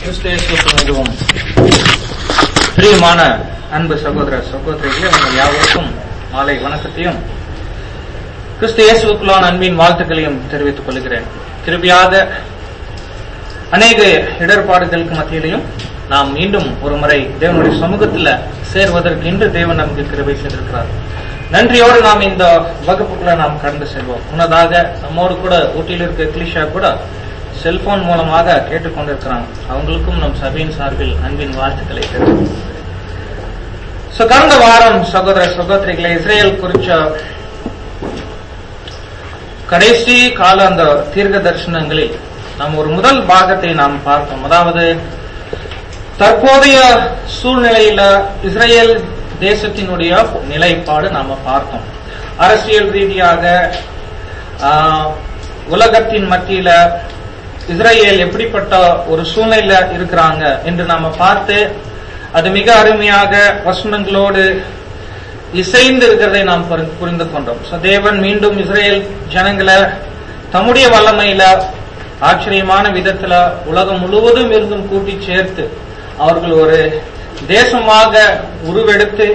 கிறிஸ்து இயேசுவுக்கு மிகவும் பிரியமான அன்பு சகோதர சகோதரிகளே உங்கள் யாவருக்கும் மாலை வணக்கத்தையும் கிறிஸ்து இயேசுக்குள்ளான அன்பின் வாழ்த்துக்களையும் தெரிவித்துக் கொள்கிறேன் கிருபியாக அநேக இடர்பாடுகளுக்கு மத்தியிலையும் நாம் மீண்டும் ஒரு முறை தேவனுடைய சமூகத்தில் சேர்வதற்கு இன்று தேவன் நமக்கு கிருபை செய்திருக்கிறார் நன்றியோடு நாம் இந்த வகுப்புக்குள்ள நாம் கடந்து செல்வோம் முன்னதாக நம்மோடு கூட ஊட்டியில் இருக்க கிளிஷா கூட செல்போன் மூலமாக கேட்டுக்கொண்டிருக்கிறாங்க அவங்களுக்கும் நம் சபையின் சார்பில் அன்பின் வாழ்த்துக்களை தெரிவிக்கும் So, கடந்த வாரம் சகோதர சகோதரிகளை இஸ்ரேல் குறிச்ச கடைசி கால அந்த தீர்க்க தரிசனங்களில் நாம் ஒரு முதல் பாகத்தை நாம் பார்த்தோம் அதாவது தற்போதைய சூழ்நிலையில இஸ்ரேல் தேசத்தினுடைய நிலைப்பாடு நாம பார்த்தோம் அரசியல் ரீதியாக ஆஹ், உலகத்தின் மத்தியில இஸ்ரேல் எப்படிப்பட்ட ஒரு சூழ்நிலையில இருக்கிறாங்க என்று நாம பார்த்து அது மிக அருமையாக வசனங்களோடு இசைந்து இருக்கிறதை நாம் புரி- புரிந்து கொண்டோம் So, தேவன் மீண்டும் இஸ்ரேல் ஜனங்களை தம்முடைய வல்லமையில ஆச்சரியமான விதத்துல உலகம் முழுவதும் இருந்தும் கூட்டி சேர்த்து அவர்கள் ஒரு தேசமாக உருவெடுத்து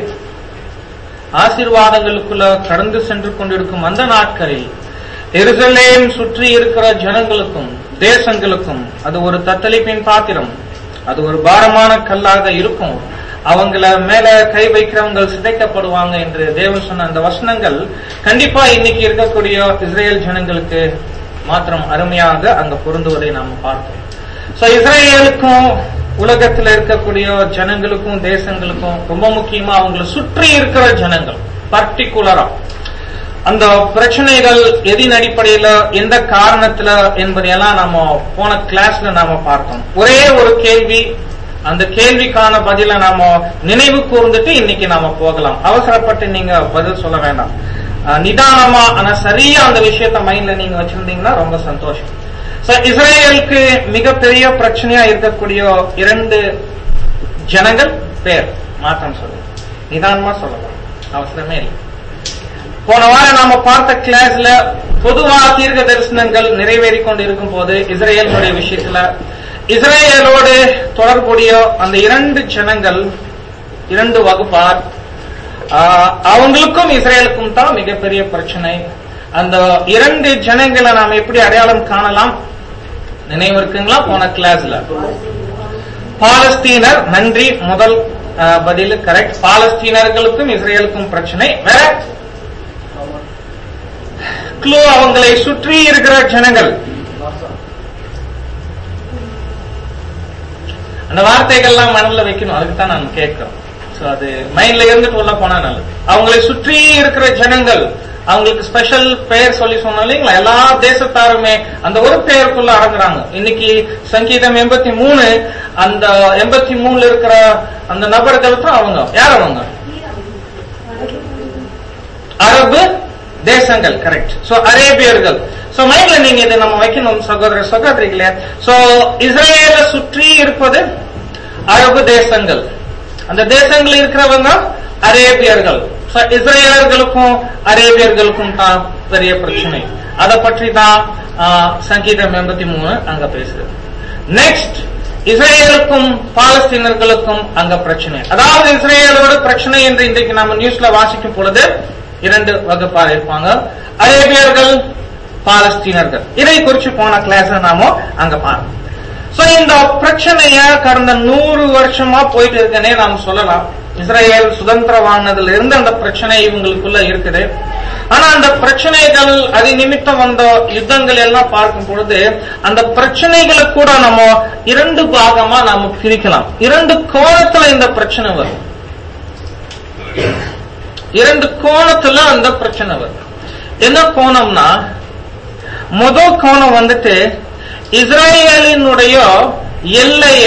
ஆசீர்வாதங்களுக்குள்ள கடந்து சென்று கொண்டிருக்கும் அந்த நாட்களில் எருசலேம் சுற்றி இருக்கிற ஜனங்களுக்கும் தேசங்களுக்கும் அது ஒரு தத்தளிப்பின் பாத்திரம் அது ஒரு பாரமான கல்லாக இருக்கும் அவங்கள மேல கை வைக்கிறவங்க சிதைக்கப்படுவாங்க என்று தேவன் சொன்ன அந்த வசனங்கள் கண்டிப்பா இன்னைக்கு இருக்கக்கூடிய இஸ்ரேல் ஜனங்களுக்கு மாத்திரம் அருமையாக அங்க பொருந்துவதை நாம பார்த்தோம் சோ இஸ்ரேலுக்கும் உலகத்துல இருக்கக்கூடிய ஜனங்களுக்கும் தேசங்களுக்கும் ரொம்ப முக்கியமா அவங்களை சுற்றி இருக்கிற ஜனங்கள் பர்டிகுலரா அந்த பிரச்சனைகள் எதின் அடிப்படையில எந்த காரணத்துல என்பதையெல்லாம் நாம போன கிளாஸ்ல நாம பார்த்தோம் ஒரே ஒரு கேள்வி அந்த கேள்விக்கான பதில நாம நினைவு கூர்ந்துட்டு இன்னைக்கு நாம போகலாம் அவசரப்பட்டு நீங்க பதில் சொல்ல வேண்டாம் அஹ், நிதானமா ஆனா சரியா அந்த விஷயத்த மைண்ட்ல நீங்க வச்சிருந்தீங்கன்னா ரொம்ப சந்தோஷம் So, இஸ்ரேலுக்கு மிகப்பெரிய பிரச்சனையா இருக்கக்கூடிய இரண்டு ஜனங்கள் பேர் மாற்றம் சொல்லுங்க நிதானமா சொல்லலாம் அவசரமே இல்லை போன வாரம் நாம பார்த்த கிளாஸ்ல பொதுவா தீர்க்க தரிசனங்கள் நிறைவேறி கொண்டு இருக்கும் போது இஸ்ரேலுடைய விஷயத்துல இஸ்ரேலோடு தொடர்புடைய அந்த இரண்டு ஜனங்கள் இரண்டு வகுப்பார் ஆஹ், அவங்களுக்கும் இஸ்ரேலுக்கும் தான் மிகப்பெரிய பிரச்சனை அந்த இரண்டு ஜனங்களை நாம் எப்படி அடையாளம் காணலாம் நினைவு இருக்குங்களா போன கிளாஸ்ல பாலஸ்தீனர் நன்றி முதல் ஆஹ், பதில் கரெக்ட் பாலஸ்தீனர்களுக்கும் இஸ்ரேலுக்கும் பிரச்சனை வேற க்ளூ அவங்களை சுற்றி இருக்கிற ஜனங்கள் அந்த வார்த்தைகள்லாம் மனதில் வைக்கணும் அதுக்கு தான் நான் கேட்கிறோம் சோ அது மைண்ட்ல இருந்துட்டு உள்ள போனா நல்லது அவங்களை சுற்றி இருக்கிற ஜனங்கள் அவங்களுக்கு ஸ்பெஷல் பெயர் சொல்லி சொன்னோம் இல்லைங்களா எல்லா தேசத்தாருமே அந்த ஒரு பெயருக்குள்ள அடங்குறாங்க இன்னைக்கு சங்கீதம் எண்பத்தி மூணு அந்த எண்பத்தி மூணுல இருக்கிற அந்த நபர்கள் தான் அவங்க யார் அவங்க அரபு தேசங்கள் கரெக்ட் சோ அரேபியர்கள் சோ மைண்ட்ல நீங்க இதை நம்ம வைக்கணும் சகோதர சகோதரிகளே சோ இஸ்ரேல சுற்றி இருப்பது அரபு தேசங்கள் அந்த தேசங்கள் இருக்கிறவங்க அரேபியர்கள் So, இஸ்ரேலர்களுக்கும் அரேபியர்களுக்கும் தான் பெரிய பிரச்சனை அதை பற்றி தான் ஆ, சங்கீதம் எண்பத்தி மூணு அங்க பேசுது நெக்ஸ்ட் இஸ்ரேலுக்கும் பாலஸ்தீனர்களுக்கும் அங்க பிரச்சனை அதாவது இஸ்ரேலோட பிரச்சனை என்று இன்றைக்கு நம்ம நியூஸ்ல வாசிக்கும் பொழுது இரண்டு வகுப்பார் இருப்பாங்க அரேபியர்கள் பாலஸ்தீனர்கள் இதை குறிச்சு போன கிளாஸ் நாம அங்க பார்ப்போம் சோ இந்த பிரச்சனைய கடந்த நூறு வருஷமா போயிட்டு இருக்கனே நாம் சொல்லலாம் இஸ்ரேல் சுதந்திரம் வாங்கினதுல இருந்து அந்த பிரச்சனை இவங்களுக்குள்ள இருக்குது ஆனா அந்த பிரச்சனைகள் அது நிமித்தம் வந்த யுத்தங்கள் எல்லாம் பார்க்கும் பொழுது அந்த பிரச்சனைகளை கூட நம்ம இரண்டு பாகமா நாம பிரிக்கலாம் இரண்டு கோணத்துல இந்த பிரச்சனை வரும் இரண்டு கோணத்துல அந்த பிரச்சனை வரும் என்ன கோணம்னா முதல் கோணம் வந்துட்டு இஸ்ரேலினுடைய எல்லைய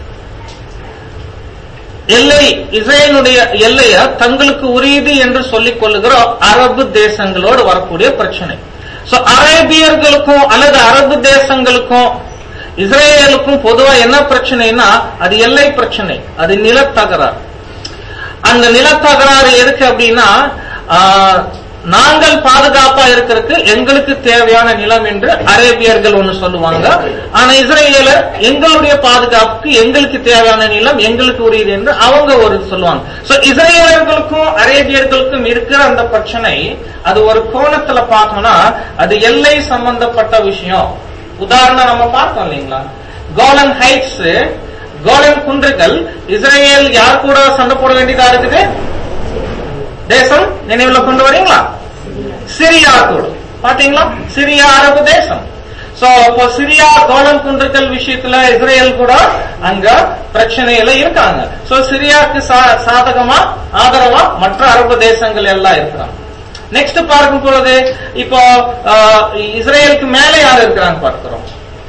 எல்லை இஸ்ரேலுடைய எல்லைய தங்களுக்கு உரியது என்று சொல்லிக் கொள்ளுகிற அரபு தேசங்களோடு வரக்கூடிய பிரச்சனை சோ அரேபியர்களுக்கும் அல்லது அரபு தேசங்களுக்கும் இஸ்ரேலுக்கும் பொதுவா என்ன பிரச்சனைனா அது எல்லை பிரச்சனை அது நிலத்தகராறு அந்த நிலத்தகராறு எதுக்கு அப்படின்னா ஆஹ், நாங்கள் பாதுகாப்பா இருக்கிறதுக்கு எங்களுக்கு தேவையான நிலம் என்று அரேபியர்கள் ஒண்ணு சொல்லுவாங்க ஆனா இஸ்ரேலர் எங்களுடைய பாதுகாப்புக்கு எங்களுக்கு தேவையான நிலம் எங்களுக்கு உரியது என்று அவங்க ஒரு சொல்லுவாங்க சோ இஸ்ரேலர்களுக்கும் அரேபியர்களுக்கும் இருக்கிற அந்த பிரச்சனை அது ஒரு கோணத்துல பார்த்தோம்னா அது எல்லை சம்பந்தப்பட்ட விஷயம் உதாரணம் நம்ம பார்த்தோம் இல்லைங்களா கோலன் ஹைட்ஸ் கோலன் குன்றுகள் இஸ்ரேல் யார் கூட சண்டை போட வேண்டியதா இருக்குது தேசம் நினைவுல கொண்டு வரீங்களா சிரியா கூட பாத்தீங்களா சிரியா அரபு தேசம் சோ இப்போ சிரியா கோலன் குன்றுகள் விஷயத்துல இஸ்ரேல் கூட அங்க பிரச்சனையில இருக்காங்க சோ சிரியாக்கு சா- சாதகமா ஆதரவா மற்ற அரபு தேசங்கள் எல்லாம் இருக்கிறாங்க நெக்ஸ்ட் பார்க்கும் பொழுது இப்போ ஆஹ், இஸ்ரேலுக்கு மேலே யார் இருக்கிறாங்க பார்க்கிறோம்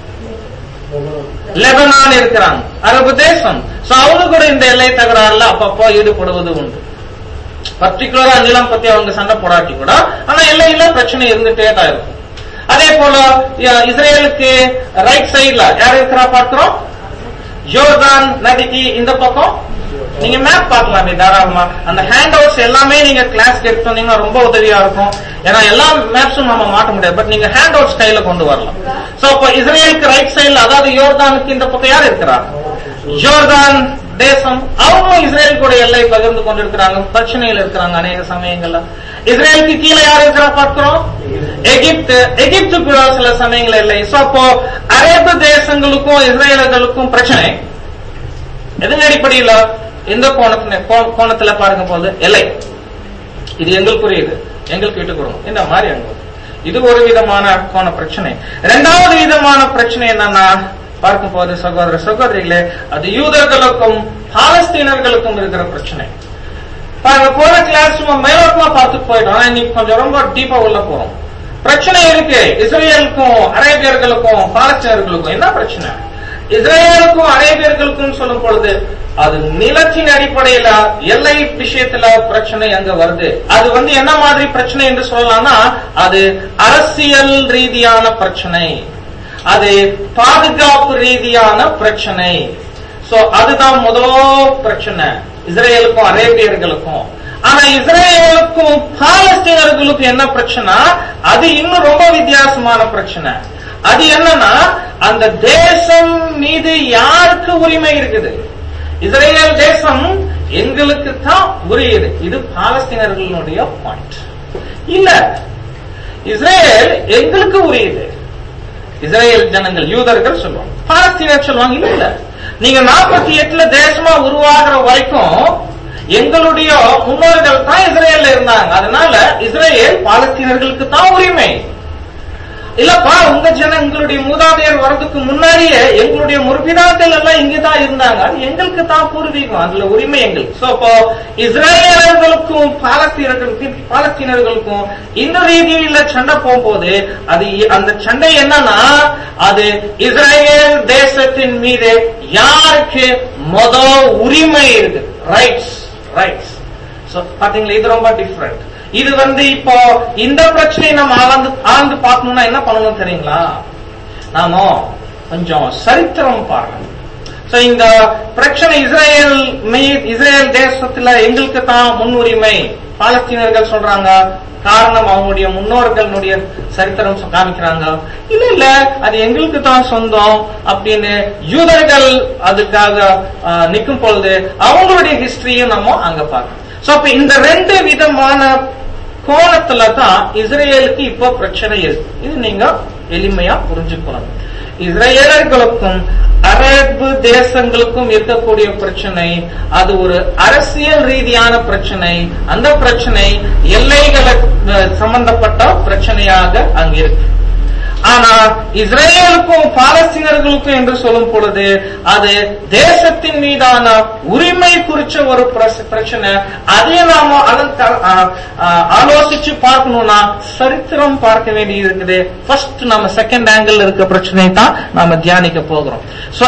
லெபனான் இருக்கிறாங்க அரபு தேசம் சோ அவங்க கூட இந்த எல்லை தகராறுல அப்பப்போ ஈடுபடுவது உண்டு பர்டிகுலரா நிலம் பத்தி அவங்க சண்டை போடாட்டி கூட ஆனா எல்லையில பிரச்சனை இருந்துட்டே தான் இருக்கும் அதே போல இ- இஸ்ரேலுக்கு ரைட் சைடுல யார் இருக்கிறா பார்க்கிறோம் ஜோர்தான் நதிக்கு இந்த பக்கம் நீங்க மேப் பார்க்கலாமே தாராளமா அந்த ஹேண்ட் அவுட்ஸ் எல்லாமே நீங்க கிளாஸ் எடுத்து வந்தீங்கன்னா ரொம்ப உதவியா இருக்கும் ஏன்னா எல்லா மேப்ஸும் நம்ம மாட்ட முடியாது பட் நீங்க ஹேண்ட் அவுட்ஸ் கையில கொண்டு வரலாம் சோ இப்போ இஸ்ரேலுக்கு ரைட் சைடுல அதாவது யோர்தானுக்கு இந்த பக்கம் யார் இருக்கிறா ஜோர்தான் தேசம் அவங்களும் இஸ்ரேல் கூட எல்லை பகிர்ந்து கொண்டிருக்கிறாங்க பிரச்சனையில் இருக்கிறாங்க அநேக சமயங்கள்ல இஸ்ரேலுக்கு கீழே யார் இருக்கிறா பார்க்கிறோம் எகிப்து எகிப்து கூட சில சமயங்கள் இல்லை சோ அப்போ அரேபு தேசங்களுக்கும் இஸ்ரேலர்களுக்கும் பிரச்சனை எதன் அடிப்படையில எந்த கோணத்துல கோ- கோணத்துல பாருங்க போது எல்லை இது எங்களுக்குரியது எங்களுக்கு விட்டு கொடுங்க இந்த மாதிரி அங்க வரும். இது ஒரு விதமான கோண பிரச்சனை இரண்டாவது விதமான பிரச்சனை என்னன்னா பார்க்கும் போது சகோதர சகோதரிகளே அது யூதர்களுக்கும் பாலஸ்தீனர்களுக்கும் இருக்கிற பிரச்சனை பாருங்க போன கிளாஸ் சும்மா மேலோட்டமா பார்த்துட்டு போயிட்டோம் ஆனா இன்னைக்கு கொஞ்சம் ரொம்ப டீப்பா உள்ள போறோம் பிரச்சனை இருக்கு இஸ்ரேலுக்கும் அரேபியர்களுக்கும் பாலஸ்தீனர்களுக்கும் என்ன பிரச்சனை இஸ்ரேலுக்கும் அரேபியர்களுக்கும் சொல்லும் பொழுது அது நிலத்தின் அடிப்படையில எல்லை விஷயத்துல பிரச்சனை அங்க வருது அது வந்து என்ன மாதிரி பிரச்சனை என்று சொல்லலாம்னா அது அரசியல் ரீதியான பிரச்சனை அது பாதுகாப்பு ரீதியான பிரச்சனை சோ அதுதான் முதல் பிரச்சனை இஸ்ரேலுக்கும் அரேபியர்களுக்கும் ஆனா இஸ்ரேலுக்கும் பாலஸ்தீனர்களுக்கும் என்ன பிரச்சனை அது இன்னும் ரொம்ப வித்தியாசமான பிரச்சனை அது என்னன்னா அந்த தேசம் மீது யாருக்கு உரிமை இருக்குது இஸ்ரேல் தேசம் எங்களுக்கு தான் உரியது இது பாலஸ்தீனர்களுடைய பாயிண்ட் இல்ல இஸ்ரேல் எங்களுக்கு உரியது இஸ்ரேல் ஜனங்கள் யூதர்கள் சொல்லுவாங்க பாலஸ்தீனர் சொல்லுவாங்க இல்ல இல்ல நீங்க நாற்பத்தி எட்டுல தேசமா உருவாகிற வரைக்கும் எங்களுடைய முன்னோர்கள் தான் இஸ்ரேல்ல இருந்தாங்க அதனால இஸ்ரேல் பாலஸ்தீனர்களுக்கு தான் உரிமை இல்லப்பா உங்க ஜன எங்களுடைய மூதாதையர் வரதுக்கு முன்னாடியே எங்களுடைய முற்பிதாக்கள் எல்லாம் இங்கதான் இருந்தாங்க அது எங்களுக்கு தான் பூர்வீகம் அதுல உரிமை எங்களுக்கு சோ இப்போ இஸ்ரேலர்களுக்கும் பாலஸ்தீனர்களுக்கும் பாலஸ்தீனர்களுக்கும் இந்த ரீதியில சண்டை போகும்போது அது இ- அந்த சண்டை என்னன்னா அது இஸ்ரேல் தேசத்தின் மீது யாருக்கு மொத உரிமை இருக்கு ரைட்ஸ் ரைட்ஸ் சோ பாத்தீங்களா இது ரொம்ப டிஃபரெண்ட் இது வந்து இப்போ இந்த பிரச்சனையை நம்ம ஆழ்ந்து ஆழ்ந்து பார்க்கணும்னா என்ன பண்ணணும் தெரியுங்களா நாம கொஞ்சம் சரித்திரம் பார்க்கணும் சோ இந்த பிரச்சனை இஸ்ரேல் மீ- இஸ்ரேல் தேசத்துல எங்களுக்கு தான் முன்னுரிமை பாலஸ்தீனர்கள் சொல்றாங்க காரணம் அவங்களுடைய முன்னோர்களுடைய சரித்திரம் சொ- காமிக்கிறாங்க இல்ல இல்ல அது எங்களுக்கு தான் சொந்தம் அப்படின்னு யூதர்கள் அதுக்காக ஆஹ், நிக்கும் பொழுது அவங்களுடைய ஹிஸ்டரியும் நம்ம அங்க பார்க்கணும் சோ அப்ப இந்த ரெண்டு விதமான கோணத்துல தான் இஸ்ரேலுக்கு இப்போ பிரச்சனை இருக்கு இது நீங்க எளிமையா புரிஞ்சுக்கணும் இஸ்ரேலர்களுக்கும் அரபு தேசங்களுக்கும் இருக்கக்கூடிய பிரச்சனை அது ஒரு அரசியல் ரீதியான பிரச்சனை அந்த பிரச்சனை எல்லைகளை அஹ், சம்பந்தப்பட்ட பிரச்சனையாக அங்க இருக்கு ஆனா இஸ்ரேலுக்கும் பாலஸ்தீனர்களுக்கும் என்று சொல்லும் பொழுது அது தேசத்தின் மீதான உரிமை குறிச்ச ஒரு பிரச்ச- பிரச்சனை அதை நாம அலங்க- ஆ- ஆ- ஆலோசிச்சு பார்க்கணும்னா சரித்திரம் பார்க்க வேண்டியது இருக்குது ஃபர்ஸ்ட் நம்ம செகண்ட் ஆங்கிள் இருக்க பிரச்சனை தான் நாம தியானிக்க போகிறோம் சோ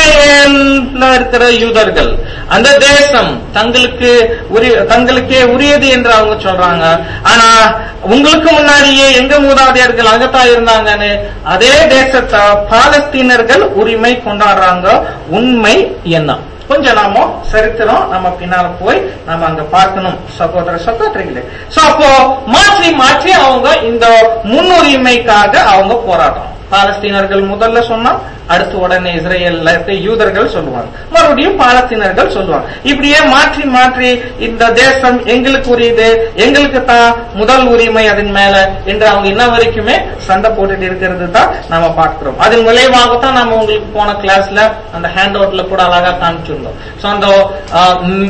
இஸ்ரேல்ல இருக்கிற யூதர்கள் அந்த தேசம் தங்களுக்கு உரிய தங்களுக்கே உரியது என்று அவங்க சொல்றாங்க ஆனா உங்களுக்கு முன்னாடியே எங்க மூதாதையர்கள் அங்கத்தான் இருந்தாங்கன்னு அதே தேசத்தை பாலஸ்தீனர்கள் உரிமை கொண்டாடுறாங்க உண்மை என்ன கொஞ்சம் நாம சரித்திரம் நம்ம பின்னால போய் நம்ம அங்க பார்க்கணும் சகோதர சகோதரிகளே சோ அப்போ மாற்றி மாற்றி அவங்க இந்த முன்னுரிமைக்காக அவங்க போராடுறாங்க பாலஸ்தீனர்கள் முதல்ல சொன்னா அடுத்து உடனே இஸ்ரேல்ல இருக்க யூதர்கள் சொல்லுவாங்க மறுபடியும் பாலஸ்தீனர்கள் சொல்லுவாங்க இப்படியே மாற்றி மாற்றி இந்த தேசம் எங்களுக்கு உரியது எங்களுக்கு தான் முதல் உரிமை அதன் மேல என்று அவங்க இன்ன வரைக்குமே சண்டை போட்டுட்டு இருக்கிறது தான் நாம பார்க்கிறோம் அதன் விளைவாகத்தான் நம்ம உங்களுக்கு போன கிளாஸ்ல அந்த ஹேண்ட் அவுட்ல கூட அழகா காமிச்சிருந்தோம் சோ அந்த ஆஹ், ம்,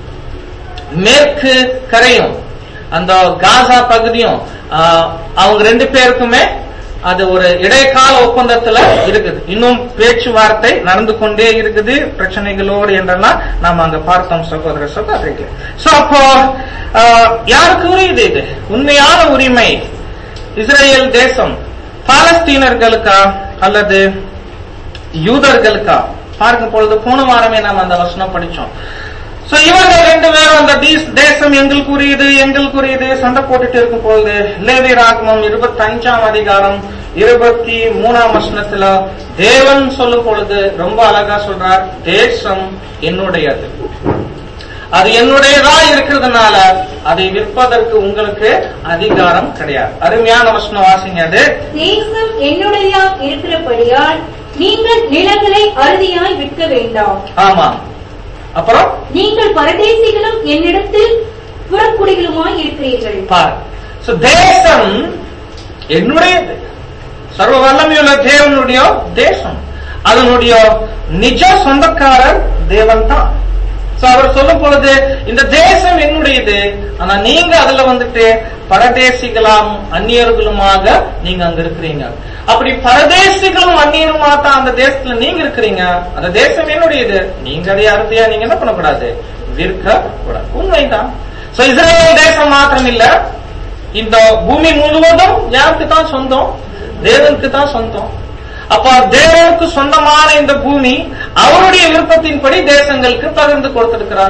மேற்கு கரையும் அந்த காசா பகுதியும் ஆஹ், அவங்க ரெண்டு பேருக்குமே அது ஒரு இடைக்கால ஒப்பந்தத்துல இருக்குது இன்னும் பேச்சுவார்த்தை நடந்து கொண்டே இருக்குது பிரச்சனைகளோடு என்றெல்லாம் நாம அங்க பார்த்தோம் சகோதர சகோதரிகள் சோ அப்போ ஆஹ், யாருக்கு உரியது இது உண்மையான உரிமை இஸ்ரேல் தேசம் பாலஸ்தீனர்களுக்கா அல்லது யூதர்களுக்கா பார்க்கும் பொழுது போன வாரமே நாம் அந்த வசனம் படிச்சோம் சோ இவங்க ரெண்டு பேரும் அந்த தீஸ்- தேசம் எங்களுக்கு உரியது எங்களுக்கு உரியது சண்டை போட்டுட்டு இருக்கும் பொழுது லேவி ராகமம் இருபத்தி அஞ்சாம் அதிகாரம் இருபத்தி மூணாம் வசனத்துல தேவன் சொல்லும் பொழுது ரொம்ப அழகா சொல்றார் தேசம் என்னுடையது அது என்னுடையதா இருக்கிறதுனால அதை விற்பதற்கு உங்களுக்கு அதிகாரம் கிடையாது அருமையான வசனம் வாசிங்க அது தேசம் என்னுடையா இருக்கிறபடியால் நீங்கள் நிலங்களை அறுதியாய் விற்க வேண்டாம் ஆமா அப்புறம் நீங்கள் பரதேசிகளும் என்னிடத்தில் புறக்குடிகளுமாய் இருக்கிறீர்கள் பாரு So, தேசம் என்னுடையது சர்வ வல்லமையுள்ள தேவனுடைய தேசம் அதனுடைய நிஜ சொந்தக்காரர் தேவன் தான் So, அவர் சொல்லும் பொழுது இந்த தேசம் என்னுடையது ஆனா நீங்க அதுல வந்துட்டு பரதேசிகளாம் அந்நியர்களுமாக நீங்க அங்க இருக்கிறீங்க அப்படி பரதேசிகளும் அந்நியருமா தான் அந்த தேசத்துல நீங்க இருக்கிறீங்க அந்த தேசம் என்னுடையது நீங்க அதை அறுதியா நீங்க என்ன பண்ணக்கூடாது விற்க கூடாது உண்மைதான் So, இஸ்ரேல் தேசம் மாத்திரம் இல்ல இந்த பூமி முழுவதும் யாருக்கு தான் சொந்தம் தேவனுக்கு தான் சொந்தம் அப்ப தேவனுக்கு சொந்தமான இந்த பூமி அவருடைய விருப்பத்தின்படி தேசங்களுக்கு பகிர்ந்து கொடுத்திருக்கிறார்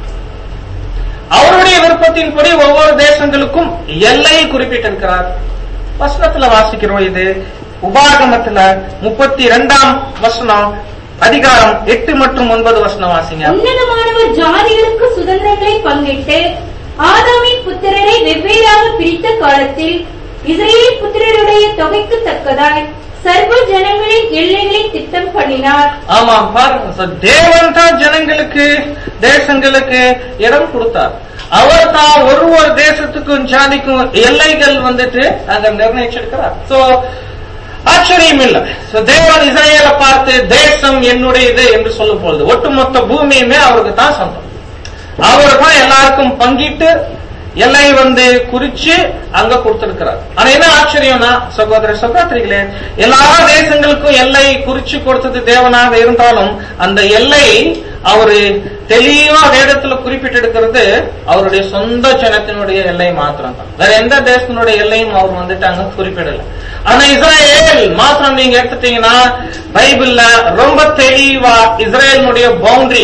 அவருடைய விருப்பத்தின்படி ஒவ்வொரு தேசங்களுக்கும் எல்லையை குறிப்பிட்டிருக்கிறார் வசனத்துல வாசிக்கிறோம் இது உபாகமத்துல முப்பத்தி இரண்டாம் வசனம் அதிகாரம் எட்டு மற்றும் ஒன்பது வசனம் வாசிங்க உன்னதமானவர் ஜாதிகளுக்கு சுதந்திரங்களை பங்கிட்டு ஆதாமின் புத்திரரை வெவ்வேறாக பிரித்த காலத்தில் இஸ்ரேல் புத்திரருடைய தொகைக்கு தக்கதாய் சர்வ ஜனங்களின் எல்லைகளை திட்டம் பண்ணினார் ஆமா பாருங்க So, தேவன் தான் ஜனங்களுக்கு தேசங்களுக்கு இடம் கொடுத்தார் அவர் தான் ஒரு ஒரு தேசத்துக்கும் ஜாதிக்கும் எல்லைகள் வந்துட்டு அங்க நிர்ணயிச்சிருக்கிறார் சோ ஆச்சரியம் இல்ல So, தேவன் இஸ்ரேலை பார்த்து தேசம் என்னுடையது என்று சொல்லும் பொழுது ஒட்டுமொத்த பூமியுமே அவருக்கு தான் சொந்தம் அவர் தான் எல்லாருக்கும் பங்கிட்டு எல்லை வந்து குறிச்சு அங்க கொடுத்திருக்கிறார் ஆனா என்ன ஆச்சரியம்னா சகோதர சகோதரிகளே எல்லா தேசங்களுக்கும் எல்லை குறிச்சு கொடுத்தது தேவனாக இருந்தாலும் அந்த எல்லை அவரு தெளிவா வேதத்துல குறிப்பிட்டிருக்கிறது அவருடைய சொந்த ஜனத்தினுடைய எல்லை மாத்திரம் தான் வேற எந்த தேசத்தினுடைய எல்லையும் அவர் வந்துட்டு அங்க குறிப்பிடல ஆனா இஸ்ரேல் மாத்திரம் நீங்க எடுத்துட்டீங்கன்னா பைபிள்ல ரொம்ப தெளிவா இஸ்ரேலினுடைய பவுண்டரி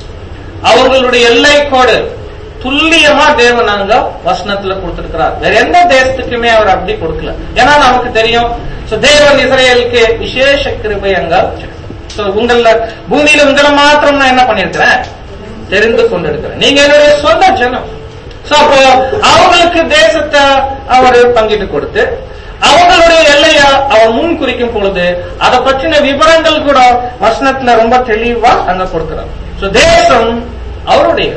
அவர்களுடைய எல்லை கோடு துல்லியமா தேவன் அங்க வசனத்துல கொடுத்திருக்கிறார் வேற எந்த தேசத்துக்குமே அவர் அப்படி கொடுக்கல ஏன்னா நமக்கு தெரியும் So, தேவன் இஸ்ரேலுக்கு விசேஷ கிருபை அங்க So, உங்கள பூமியில உங்களை மாத்திரம் நான் என்ன பண்ணிருக்கிறேன் தெரிந்து கொண்டிருக்கிறேன் நீங்க என்னுடைய சொந்த ஜனம் So, அப்போ அவங்களுக்கு தேசத்தை அவர் பங்கிட்டு கொடுத்து அவங்களுடைய எல்லைய அவர் முன் குறிக்கும் பொழுது அதை பற்றின விவரங்கள் கூட வசனத்துல ரொம்ப தெளிவா அங்க கொடுக்கிறார் சோ தேசம் அவருடைய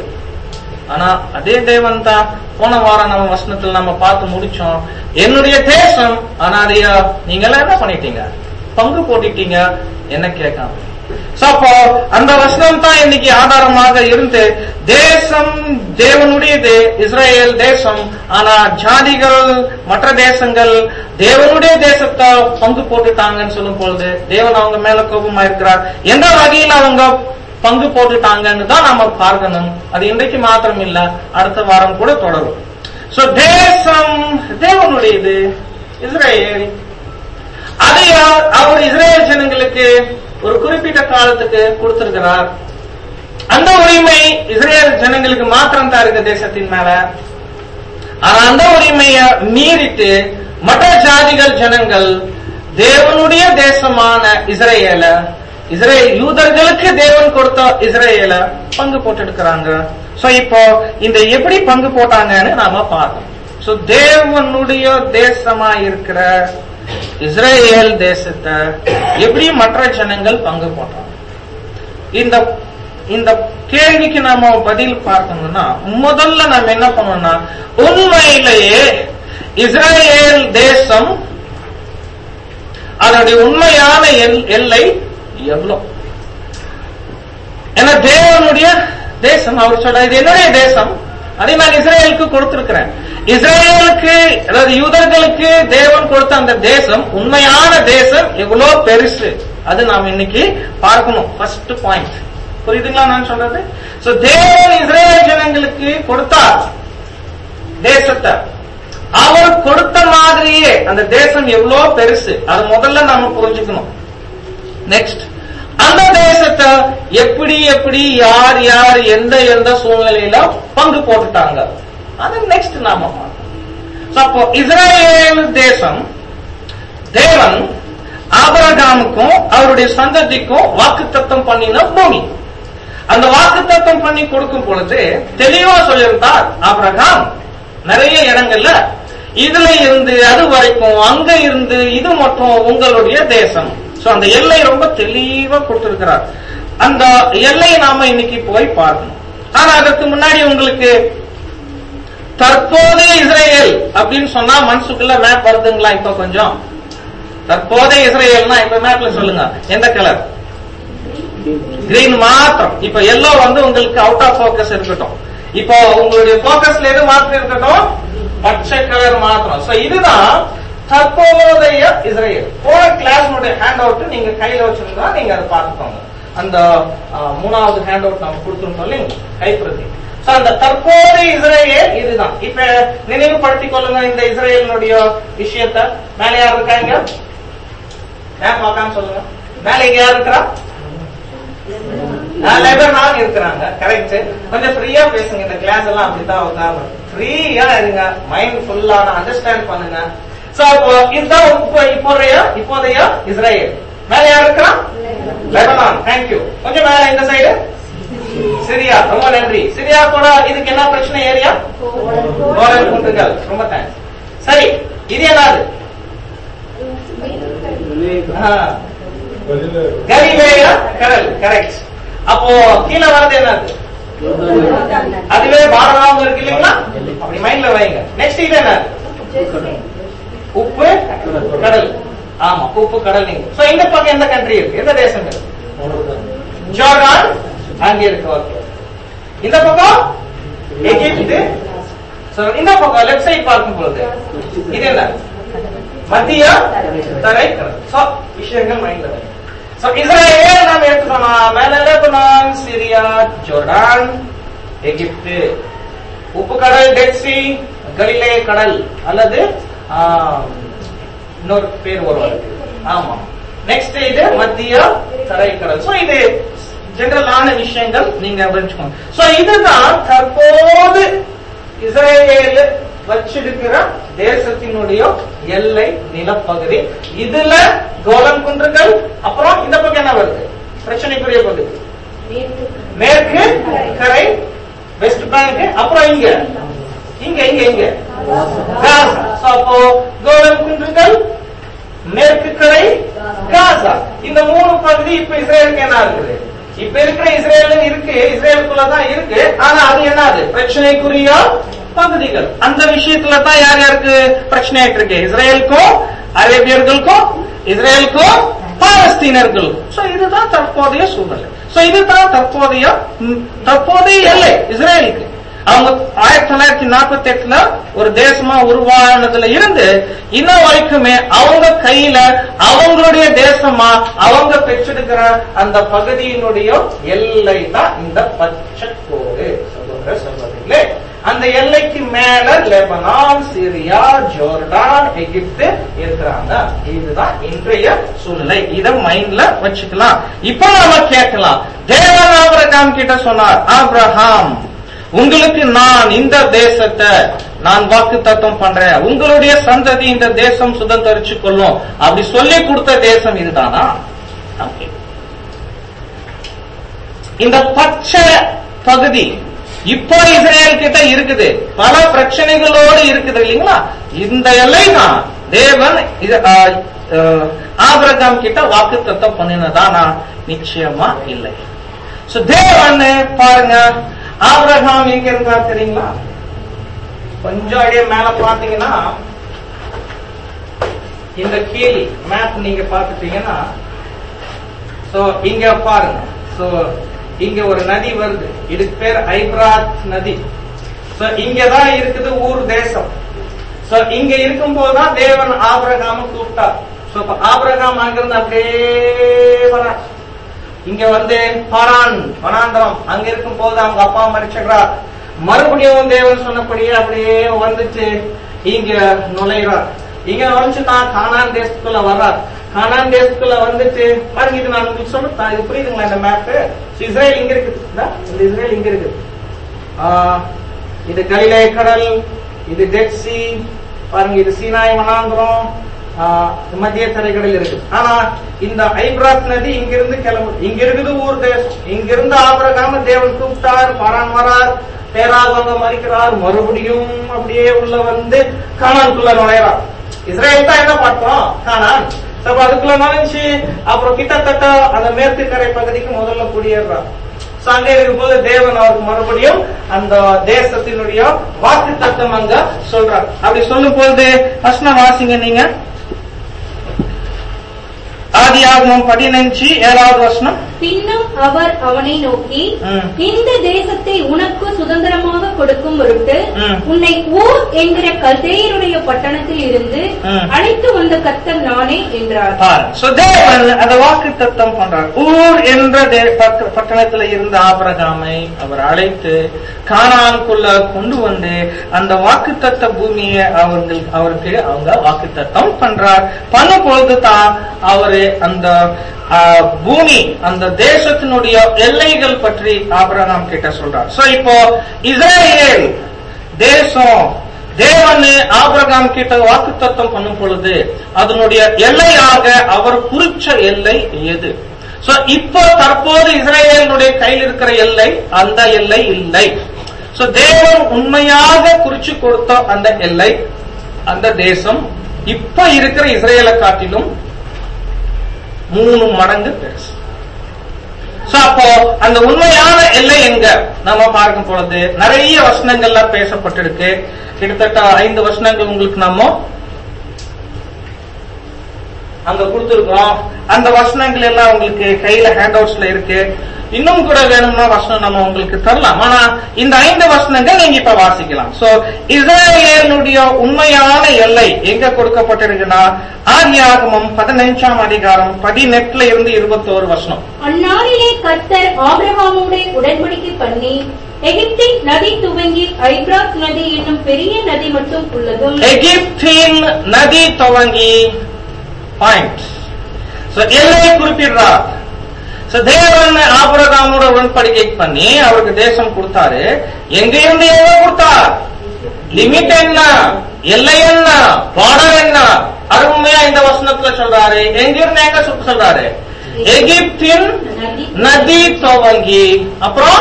ஆனா அதே தேவன் தான் போன வாரம் நம்ம வசனத்துல நம்ம பார்த்து முடிச்சோம் என்னுடைய தேசம் ஆனா அதைய நீங்க எல்லாம் என்ன பண்ணிட்டீங்க பங்கு போட்டுட்டீங்க என்ன கேட்காம So, அப்போ அந்த வசனம் தான் இன்னைக்கு ஆதாரமாக இருந்து தேசம் தேவனுடையது இஸ்ரேல் தேசம் ஆனா ஜாதிகள் மற்ற தேசங்கள் தேவனுடைய தேசத்தை பங்கு போட்டுட்டாங்கன்னு சொல்லும் பொழுது தேவன் அவங்க மேல கோபமா இருக்கிறார் எந்த வகையில் அவங்க பங்கு போட்டுட்டாங்கன்னு தான் நாம பார்க்கணும் அது இன்றைக்கு மாத்திரம் இல்ல அடுத்த வாரம் கூட தொடரும் சோ தேசம் தேவனுடையது இஸ்ரேல் அதை அவர் அவர் இஸ்ரேல் ஜனங்களுக்கு ஒரு குறிப்பிட்ட காலத்துக்கு கொடுத்திருக்கிறார் அந்த உரிமை இஸ்ரேல் ஜனங்களுக்கு மாத்திரம் தான் இருக்கு தேசத்தின் மேல ஆனா அந்த உரிமைய மீறிட்டு மற்ற ஜாதிகள் ஜனங்கள் தேவனுடைய தேசமான இஸ்ரேல இஸ்ரேல் யூதர்களுக்கு தேவன் கொடுத்த இஸ்ரேல பங்கு போட்டெடுக்கிறாங்க சோ இப்போ இந்த எப்படி பங்கு போட்டாங்கன்னு நாம பார்க்கணும் சோ தேவனுடைய தேசமா இருக்கிற இஸ்ரேல் தேசத்தை எப்படி மற்ற ஜனங்கள் பங்கு போட்டாங்க இந்த இந்த கேள்விக்கு நாம பதில் பார்க்கணும்னா முதல்ல நாம என்ன பண்ணணும்னா உண்மையிலேயே இஸ்ரேல் தேசம் அதனுடைய உண்மையான எல்- எல்லை எவ்வளவு ஏன்னா தேவனுடைய தேசம் அவர் சொல்ற இது என்னுடைய தேசம் அதை நான் இஸ்ரேலுக்கு கொடுத்திருக்கிறேன் இஸ்ரேலுக்கு அதாவது யூதர்களுக்கு தேவன் கொடுத்த அந்த தேசம் உண்மையான தேசம் எவ்வளவு பெருசு அது நாம் இன்னைக்கு பார்க்கணும் ஃபர்ஸ்ட் பாயிண்ட் புரியுதுங்களா நான் சொல்றது சோ தேவன் இஸ்ரேல் ஜனங்களுக்கு கொடுத்தார் தேசத்தை அவர் கொடுத்த மாதிரியே அந்த தேசம் எவ்வளவு பெருசு அது முதல்ல நாம புரிஞ்சுக்கணும் நெக்ஸ்ட் அந்த தேசத்தை எப்படி எப்படி யார் யார் எந்த எந்த சூழ்நிலையில பங்கு போட்டுட்டாங்க அது நெக்ஸ்ட் நாம பார்க்கணும் So, அப்போ இஸ்ரேல் தேசம் தேவன் ஆபரகாமுக்கும் அவருடைய சந்ததிக்கும் வாக்குத்தத்தம் பண்ணின பூமி அந்த வாக்குத்தத்தம் பண்ணி கொடுக்கும் பொழுது தெளிவா சொல்லியிருந்தார் ஆபிரகாம் நிறைய இடங்கள்ல இதுல இருந்து அது வரைக்கும் அங்க இருந்து இது மட்டும் உங்களுடைய தேசம் சோ அந்த எல்லை ரொம்ப தெளிவா கொடுத்திருக்கிறார் அந்த எல்லையை நாம இன்னைக்கு போய் பார்க்கணும் ஆனா அதற்கு முன்னாடி உங்களுக்கு தற்போதைய இஸ்ரேல் அப்படின்னு சொன்னா மனசுக்குள்ள மேப் வருதுங்களா இப்ப கொஞ்சம் தற்போதைய இஸ்ரேல்னா இப்ப மேப்ல சொல்லுங்க எந்த கலர் கிரீன் மாத்திரம் இப்ப எல்லோ வந்து உங்களுக்கு அவுட் ஆஃப் ஃபோக்கஸ் இருக்கட்டும் இப்போ உங்களுடைய ஃபோக்கஸ்ல எது மாத்திரம் இருக்கட்டும் பச்சை கலர் மாத்திரம் சோ இதுதான் தற்போதைய இஸ்ரேல் போன கிளாஸ்னுடைய ஹேண்ட் அவுட் நீங்க கையில வச்சிருந்தா நீங்க அதை பார்த்துக்கோங்க அந்த ஆ, மூணாவது ஹேண்ட் அவுட் நம்ம கொடுத்துருந்தோம் இல்லைங்க கைப்பிரதி சோ அந்த தற்போதைய இஸ்ரேல் இதுதான் இப்ப நினைவுபடுத்திக் கொள்ளுங்க இந்த இஸ்ரேலினுடைய விஷயத்த மேல யார் இருக்காங்க மேப் பார்க்காம சொல்லுங்க மேல இங்க யார் இருக்கிறா லெபனான் இருக்கிறாங்க கரெக்ட் கொஞ்சம் ஃப்ரீயா பேசுங்க இந்த கிளாஸ் எல்லாம் அப்படித்தான் உட்காரணும் ஃப்ரீயா இருங்க மைண்ட் ஃபுல்லான அண்டர்ஸ்டாண்ட் பண்ணுங்க சோ இப்போ இதுதான் இப்போ இப்போதைய இப்போதைய இஸ்ரேல் மேல யார் இருக்கிறான் லெபனான் தேங்க்யூ கொஞ்சம் மேல இந்த சைடு சிரியா ரொம்ப நன்றி சிரியா கூட இதுக்கு என்ன பிரச்சனை ஏரியா கோரல் குண்டுகள் ரொம்ப தேங்க்ஸ் சரி இது என்னது ஆ. கலிலேயா கடல் கரெக்ட் அப்போ கீழே வரது என்னது அதுவே பாரதாவும் இருக்கு இல்லைங்களா அப்படி மைண்ட்ல வைங்க நெக்ஸ்ட் இது என்ன உப்பு கடல் ஆமா உப்பு கடல் நீங்க சோ இந்த பக்கம் எந்த கண்ட்ரி இருக்கு எந்த தேசங்கள் ஜோர்டான் அங்க இருக்கு ஓகே இந்த பக்கம் எகிப்து சோ இந்த பக்கம் லெஃப்ட் சைடு பார்க்கும் பொழுது இது என்ன மத்திய தரை கடல் சோ விஷயங்கள் மைண்ட்ல வைங்க சோ இஸ்ரேல் நாம எடுத்துக்கோமா மேல லெபனான் சிரியா ஜோர்டான் எகிப்து உப்பு கடல் டெட் சி கலிலே கடல் அல்லது ஆம், இன்னொரு பேர் வரும் அதுக்கு. ஆமா நெக்ஸ்ட் இது மத்திய தரைக்கடல் சோ இது ஜெனரலான விஷயங்கள் நீங்க புரிஞ்சுக்கோங்க சோ இதுதான் தற்போது இஸ்ரேல் வச்சிருக்கிற தேசத்தினுடைய எல்லை நிலப்பகுதி இதுல கோலம் குன்றுகள் அப்புறம் இந்த பக்கம் என்ன வருது பிரச்சனைக்குரிய பகுதி மேற்கு கரை வெஸ்ட் பேங்க் அப்புறம் இங்க இங்க இங்க இங்க காசா So, அப்போ கோலம் குன்றுகள் மேற்கு கரை காசா இந்த மூணு பகுதி இப்ப இஸ்ரேலுக்கு என்ன இருக்குது இப்ப இருக்கிற இஸ்ரேல் இருக்கு இஸ்ரேலுக்குள்ள தான் இருக்கு ஆனா அது என்னது பிரச்சனைக்குரிய பகுதிகள் அந்த விஷயத்துல தான் யார் யாருக்கு பிரச்சனை ஆயிட்டு இருக்கு இஸ்ரேலுக்கும் அரேபியர்களுக்கும் இஸ்ரேலுக்கும் பாலஸ்தீனர்களுக்கும் சோ இதுதான் தற்போதைய சூழ்நிலை சோ இதுதான் தற்போதைய ம், தற்போதைய எல்லை இஸ்ரேலுக்கு அவங்க ஆயிரத்தி தொள்ளாயிரத்தி நாற்பத்தி எட்டுல ஒரு தேசமா உருவானதுல இருந்து இன்னும் வரைக்குமே அவங்க கையில அவங்களுடைய தேசமா அவங்க பெற்றிருக்கிற அந்த பகுதியினுடைய எல்லை தான் இந்த பச்சை கோடு சகோதர சகோதரிகளே அந்த எல்லைக்கு மேல லெபனான் சிரியா ஜோர்டான் எகிப்து இருக்கிறாங்க இதுதான் இன்றைய சூழ்நிலை இத மைண்ட்ல வச்சுக்கலாம் இப்போ நாம கேட்கலாம் தேவன் ஆபிரகாம் கிட்ட சொன்னார் ஆபிரகாம் உங்களுக்கு நான் இந்த தேசத்தை நான் வாக்கு தத்துவம் பண்றேன் உங்களுடைய சந்ததி இந்த தேசம் சுதந்திரிச்சு கொள்ளும் அப்படி சொல்லி கொடுத்த தேசம் இதுதானா Okay. இந்த பச்சை பகுதி இப்போ இஸ்ரேல் கிட்ட இருக்குது பல பிரச்சனைகளோடு இருக்குது இல்லைங்களா இந்த எல்லை தான் தேவன் இது ஆஹ், ஆஹ், ஆபிரகாம் கிட்ட வாக்கு தத்தம் பண்ணினதானா நிச்சயமா இல்லை சோ தேவன் பாருங்க ஆபிரகாம் எங்க இருந்தார் தெரியுங்களா கொஞ்சம் அப்படியே மேல பாத்தீங்கன்னா இந்த கீழ் மேப் நீங்க பாத்துட்டீங்கன்னா சோ இங்க பாருங்க சோ இங்க ஒரு நதி வருது இதுக்கு பேர் ஐப்ராத் நதி சோ இங்கதான் இருக்குது ஊர் தேசம் சோ இங்க இருக்கும் போதுதான் தேவன் ஆபிரகாம கூப்பிட்டார் சோ இப்ப ஆபிரகாம் அங்கிருந்து அப்படியே வரார் இங்க வந்து பரான் வனாந்தரம் அங்க இருக்கும் போது அவங்க அப்பா மறிச்சிடுறார் மறுபடியும் தேவன் சொன்னபடியே அப்படியே வந்துட்டு இங்க நுழைகிறார் இங்க நுழைச்சுட்டா கானான் தேசத்துக்குள்ள வர்றார் கானான் தேசத்துக்குள்ள வந்துட்டு பாருங்க இது நான் உங்களுக்கு சொல்ல இது புரியுதுங்களா இந்த மேப் இஸ்ரேல் இங்க இருக்குது இந்தா, இந்த இஸ்ரேல் இங்க இருக்குது ஆஹ், இது கலிலே கடல் இது டெட் சி பாருங்க இது சீனாய் வனாந்திரம் ஆஹ், மத்திய தரைக்கடல் இருக்கு ஆனா இந்த ஐப்ராத் நதி இங்கிருந்து கிளம்பு இங்க இருக்குது ஊர் தேசம் இங்கிருந்து ஆபரகாம தேவன் கூப்பிட்டார் பாரான் வரார் பேராபங்க மறிக்கிறார் மறுபடியும் அப்படியே உள்ள வந்து கானான்குள்ள நுழையறார் இஸ்ரேல் தான் என்ன பார்த்தோம் கானான் அப்ப அதுக்குள்ள நுழைஞ்சு அப்புறம் கிட்டத்தட்ட அந்த மேற்கு கரை பகுதிக்கு முதல்ல குடியேறார் So, அங்க இருக்கும்போது தேவன் அவருக்கு மறுபடியும் அந்த தேசத்தினுடைய வாக்கு தத்துவம் அங்க சொல்றார் அப்படி சொல்லும் பொழுது வசனம் வாசிங்க நீங்க ஆதியாகமம் பதினஞ்சு ஏழாவது வசனம் பின்னும் அவர் அவனை நோக்கி ம். இந்த தேசத்தை உனக்கு சுதந்திரமாக கொடுக்கும் பொருட்டு ம். உன்னை ஊர் என்கிற கல்தேயருடைய பட்டணத்தில் இருந்து ம். அழைத்து வந்த கர்த்தர் நானே என்றார் பாரு. So, தேவன் அந்த வாக்கு தத்தம் பண்றார் ஊர் என்ற தே- பட்ட- பட்டணத்துல இருந்த ஆபரகாமை அவர் அழைத்து கானானுக்குள்ள கொண்டு வந்து அந்த வாக்கு தத்த பூமியை அவர்கள் அவருக்கு அவங்க வாக்கு தத்தம் பண்றார் பண்ணும் பொழுது தான் அவரு அந்த ஆ, பூமி அந்த தேசத்தினுடைய எல்லைகள் பற்றி ஆபிரகாம் கிட்ட சொல்றார் சோ இப்போ இஸ்ரேல் தேசம் தேவன் ஆபிரகாம் கிட்ட வாக்குத்தத்தம் பண்ணும் பொழுது அதனுடைய எல்லையாக அவர் குறிச்ச எல்லை எது சோ இப்போ தற்போது இஸ்ரேலுடைய கையில் இருக்கிற எல்லை அந்த எல்லை இல்லை சோ தேவன் உண்மையாக குறிச்சு கொடுத்த அந்த எல்லை அந்த தேசம் இப்ப இருக்கிற இஸ்ரேலை காட்டிலும் மூணு மடங்கு பெருசு சோ அப்போ அந்த உண்மையான எல்லை எங்க நம்ம பார்க்கும் பொழுது நிறைய வசனங்கள்ல பேசப்பட்டிருக்கு கிட்டத்தட்ட ஐந்து வசனங்கள் உங்களுக்கு நம்ம அங்க கொடுத்திருக்கோம் அந்த வசனங்கள் எல்லாம் உங்களுக்கு கையில ஹேண்ட் அவுட்ஸ்ல இருக்கு இன்னும் கூட வேணும்னா வசனம் நம்ம உங்களுக்கு தரலாம் ஆனா இந்த ஐந்து வசனங்கள் நீங்க இப்ப வாசிக்கலாம் சோ இஸ்ரேலுடைய உண்மையான எல்லை எங்க கொடுக்கப்பட்டிருக்குன்னா ஆதியாகமம் பதினைஞ்சாம் அதிகாரம் பதினெட்டுல இருந்து இருபத்தோரு வசனம் அந்நாளிலே கர்த்தர் ஆபிரகாமோட உடன்படிக்கை பண்ணி எகிப்தின் நதி துவங்கி ஐப்ராத் நதி என்னும் பெரிய நதி மட்டும் உள்ளதும் எகிப்தின் நதி துவங்கி பாயிண்ட் எல்லையை குறிப்பிடுறார் So, தேவன் ஆபரகாமோட உடன்படிக்கை பண்ணி அவருக்கு தேசம் கொடுத்தாரு எங்க இருந்து எங்க கொடுத்தார் லிமிட் என்ன எல்லை என்ன பார்டர் என்ன அருமையா இந்த வசனத்துல சொல்றாரு எங்க இருந்து எங்க சுத்த சொல்றாரு எகிப்தின் நதி நதி துவங்கி அப்புறம்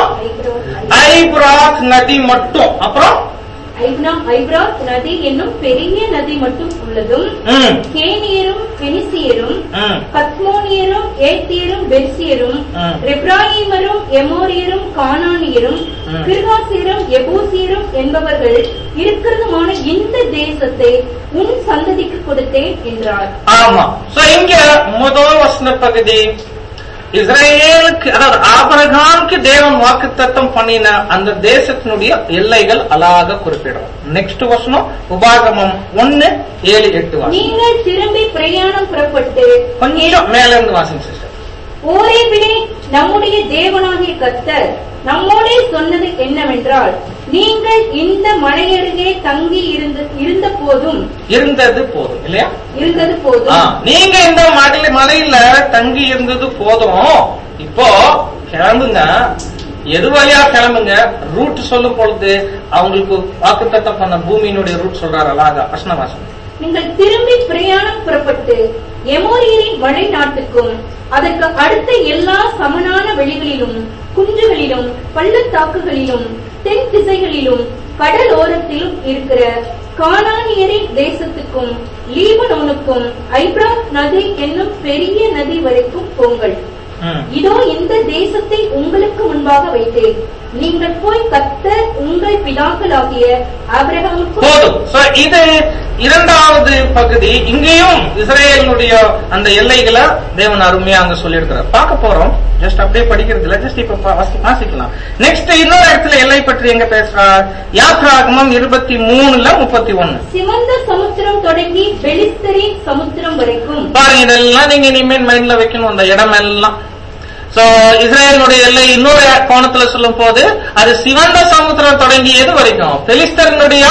ஐப்ராத் நதி மட்டும் அப்புறம் ஐப்னா- ஐப்ராத் நதி என்னும் பெரிய நதி மட்டும் உள்ளதும் ம், கேனியரும் பெனிசியரும் ம், பத்மோனியரும் ஏத்தியரும் பெர்சியரும் ம். ரெப்ராயிமரும் எமோரியரும் கானானியரும் ம். கிர்காசியரும் எபூசியரும் என்பவர்கள் இருக்கிறதுமான இந்த தேசத்தை உன் சந்ததிக்கு கொடுத்தேன் என்றார் ஆமா சோ இங்க முதல் வசன பகுதி இஸ்ரேலுக்கு அதாவது ஆபரகாமுக்கு தேவன் வாக்குத்தத்தம் பண்ணின அந்த தேசத்தினுடைய எல்லைகள் அழகாக குறிப்பிடும் நெக்ஸ்ட் வசனம் உபாகமம் ஒன்னு ஏழு எட்டு வாசம் நீங்கள் திரும்பி பிரயாணம் புறப்பட்டு கொஞ்சம் மேல இருந்து வாசிங்க சிஸ்டர் ஓரேபிலே நம்முடைய தேவனாகிய கர்த்தர் நம்மோடே சொன்னது என்னவென்றால் நீங்கள் இந்த மலையருகே தங்கி இருந்து இருந்த போதும் இருந்தது போதும் இல்லையா இருந்தது ஆ, போதும் நீங்க இந்த மலை மலையில தங்கி இருந்தது போதும் இப்போ கிளம்புங்க எது வழியா கிளம்புங்க ரூட் சொல்லும் பொழுது அவங்களுக்கு வாக்குத்தத்தம் பண்ண பூமியினுடைய ரூட் சொல்றாரு அழகா அஷ்ணவாசம் நீங்கள் திரும்பி பிரயாணம் புறப்பட்டு எமோரியரின் மலை நாட்டுக்கும் அதற்கு அடுத்த எல்லா சமனான வெளிகளிலும் குன்றுகளிலும் பள்ளத்தாக்குகளிலும் தென் திசைகளிலும் கடலோரத்திலும் இருக்கிற கானானியரின் தேசத்துக்கும் லீபனோனுக்கும் ஐப்ராத் நதி என்னும் பெரிய நதி வரைக்கும் போங்கள் ம். இதோ இந்த தேசத்தை உங்களுக்கு முன்பாக வைத்தேன் நீங்கள் போய் கர்த்தர் உங்கள் பிதாக்களாகிய ஆபிரகாமுக்கும் போதும் So, இது இரண்டாவது பகுதி இங்கேயும் இஸ்ரேலினுடைய அந்த எல்லைகளை தேவன் அருமையா அங்க சொல்லியிருக்கிறார் பார்க்க போறோம் ஜஸ்ட் அப்படியே படிக்கிறது இல்ல ஜஸ்ட் இப்ப பா- வாசி- வாசிக்கலாம் நெக்ஸ்ட் இன்னொரு இடத்துல எல்லை பற்றி எங்க பேசுறார் யாத்ராகமம் இருபத்தி மூணுல முப்பத்தி ஒன்னு சிவந்த சமுத்திரம் தொடங்கி பெலிஸ்தரின் சமுத்திரம் வரைக்கும் பாருங்க இதெல்லாம் நீங்க இனிமேல் மைண்ட்ல வைக்கணும் அந்த இடம் எல்லாம் சோ இஸ்ரேலினுடைய எல்லை இன்னொரு கோணத்துல சொல்லும் போது அது சிவந்த சமுத்திரம் தொடங்கி எது வரைக்கும் பெலிஸ்தரனுடைய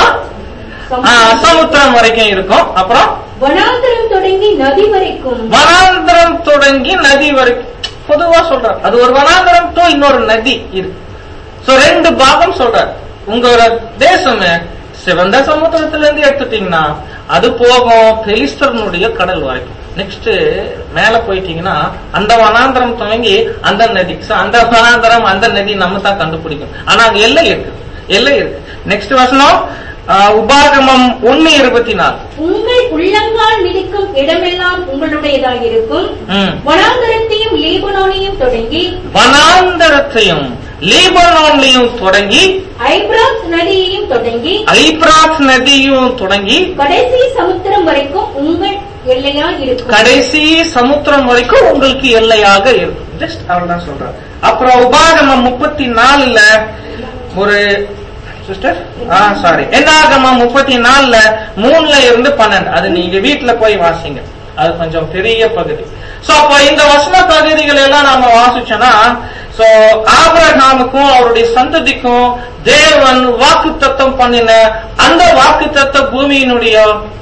ஆ, சமுத்திரம் வரைக்கும் இருக்கும் அப்புறம் வனாந்தரம் தொடங்கி நதி வரைக்கும் வனாந்தரம் தொடங்கி நதி வரைக்கும் பொதுவா சொல்றார் அது ஒரு வனாந்தரம் to இன்னொரு நதி இருக்கு சோ ரெண்டு பாகம் சொல்றார் உங்களோட தேசம் சிவந்த சமுத்திரத்துல இருந்து எடுத்துட்டீங்கன்னா அது போகும் பெலிஸ்தரனுடைய கடல் வரைக்கும் நெக்ஸ்ட் மேல போயிட்டீங்கன்னா அந்த வனாந்தரம் துவங்கி அந்த நதி So, அந்த வனாந்தரம் அந்த நதி நம்ம தான் கண்டுபிடிக்கும் ஆனா அங்க எல்லை இருக்கு எல்லை இருக்கு நெக்ஸ்ட் வசனம் ஆ, உபாகமம் ஒன்னு இருபத்தி நாலு உங்கள் உள்ளங்கால் மிதிக்கும் இடமெல்லாம் உங்களுடையதாக இருக்கும் ம் வனாந்தரத்தையும் லீபனோனையும் தொடங்கி வனாந்தரத்தையும் லீபனோன்லையும் தொடங்கி ஐப்ராத் நதியையும் தொடங்கி ஐப்ராத் நதியும் தொடங்கி கடைசி சமுத்திரம் வரைக்கும் உங்கள் எல்லையா இருக்கும் கடைசி சமுத்திரம் வரைக்கும் உங்களுக்கு எல்லையாக இருக்கும் ஜஸ்ட் அவ்வளவுதான் சொல்றேன் அப்புறம் உபாகமம் முப்பத்தி நாலுல ஒரு சிஸ்டர் ஆ சாரி என்னாகமம் முப்பத்தி நாலுல மூணுல இருந்து பன்னெண்டு அது நீங்க வீட்டுல போய் வாசிங்க அது கொஞ்சம் பெரிய பகுதி சோ அப்ப இந்த வசன பகுதிகள் எல்லாம் நாம வாசிச்சோம்னா சோ ஆபிரகாமுக்கும் அவருடைய சந்ததிக்கும் தேவன் வாக்கு தத்தம் பண்ணின அந்த வாக்கு தத்த பூமியினுடைய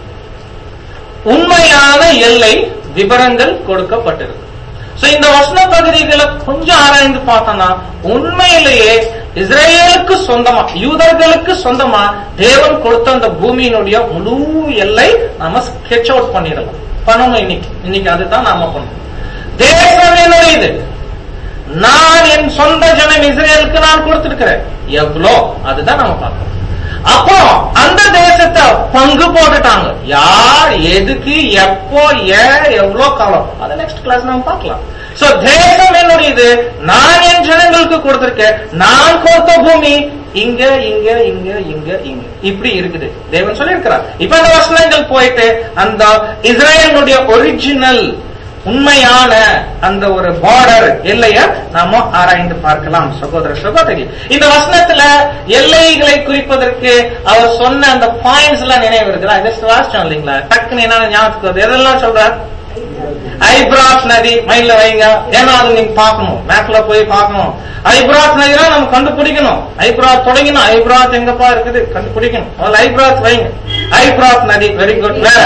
உண்மையான எல்லை விவரங்கள் கொடுக்கப்பட்டிருக்கு சோ இந்த வசன பகுதிகளை கொஞ்சம் ஆராய்ந்து பார்த்தோம்னா உண்மையிலேயே இஸ்ரேலுக்கு சொந்தமா யூதர்களுக்கு சொந்தமா தேவன் கொடுத்த அந்த பூமியினுடைய முழு எல்லை நாம ஸ்கெட்ச் அவுட் பண்ணிடலாம் பண்ணணும் இன்னைக்கு இன்னைக்கு அதுதான் நாம பண்ணணும் தேசம் என்னுடையது நான் என் சொந்த ஜனம் இஸ்ரேலுக்கு நான் கொடுத்திருக்கிறேன் எவ்வளோ அதுதான் நம்ம பார்க்கணும் அப்போ அந்த தேசத்தை பங்கு போட்டுட்டாங்க யார் எதுக்கு எப்போ ஏன் எவ்வளவு காலம் அதை நெக்ஸ்ட் கிளாஸ் நம்ம பார்க்கலாம் சோ தேசம் என்னுடையது நான் என் ஜனங்களுக்கு கொடுத்திருக்கேன் நான் கொடுத்த பூமி இங்க இங்க இங்க இங்க இங்க இப்படி இருக்குது தேவன் சொல்லியிருக்கிறார் இப்ப அந்த வசனங்கள் போயிட்டு அந்த இஸ்ரேலுடைய ஒரிஜினல் உண்மையான அந்த ஒரு பார்டர் எல்லைய நாம ஆராய்ந்து பார்க்கலாம் சகோதர சகோதரி இந்த வசனத்துல எல்லைகளை குறிப்பதற்கு அவர் சொன்ன அந்த பாயிண்ட்ஸ் எல்லாம் நினைவு இருக்குதா ஜஸ்ட் வாசிச்சோம் இல்லைங்களா டக்குன்னு என்ன ஞாபகத்துக்கு வருது எதெல்லாம் சொல்றார் ஐப்ராத் நதி மைண்ட்ல வைங்க ஏன்னா அது நீங்க பார்க்கணும் மேப்ல போய் பார்க்கணும் ஐப்ராத் நதினா நம்ம கண்டுபிடிக்கணும் ஐப்ராத் தொடங்கினோம் ஐப்ராத் எங்கப்பா இருக்குது கண்டுபிடிக்கணும் முதல்ல ஐப்ராத் வைங்க ஐப்ராத் நதி வெரி குட் வேற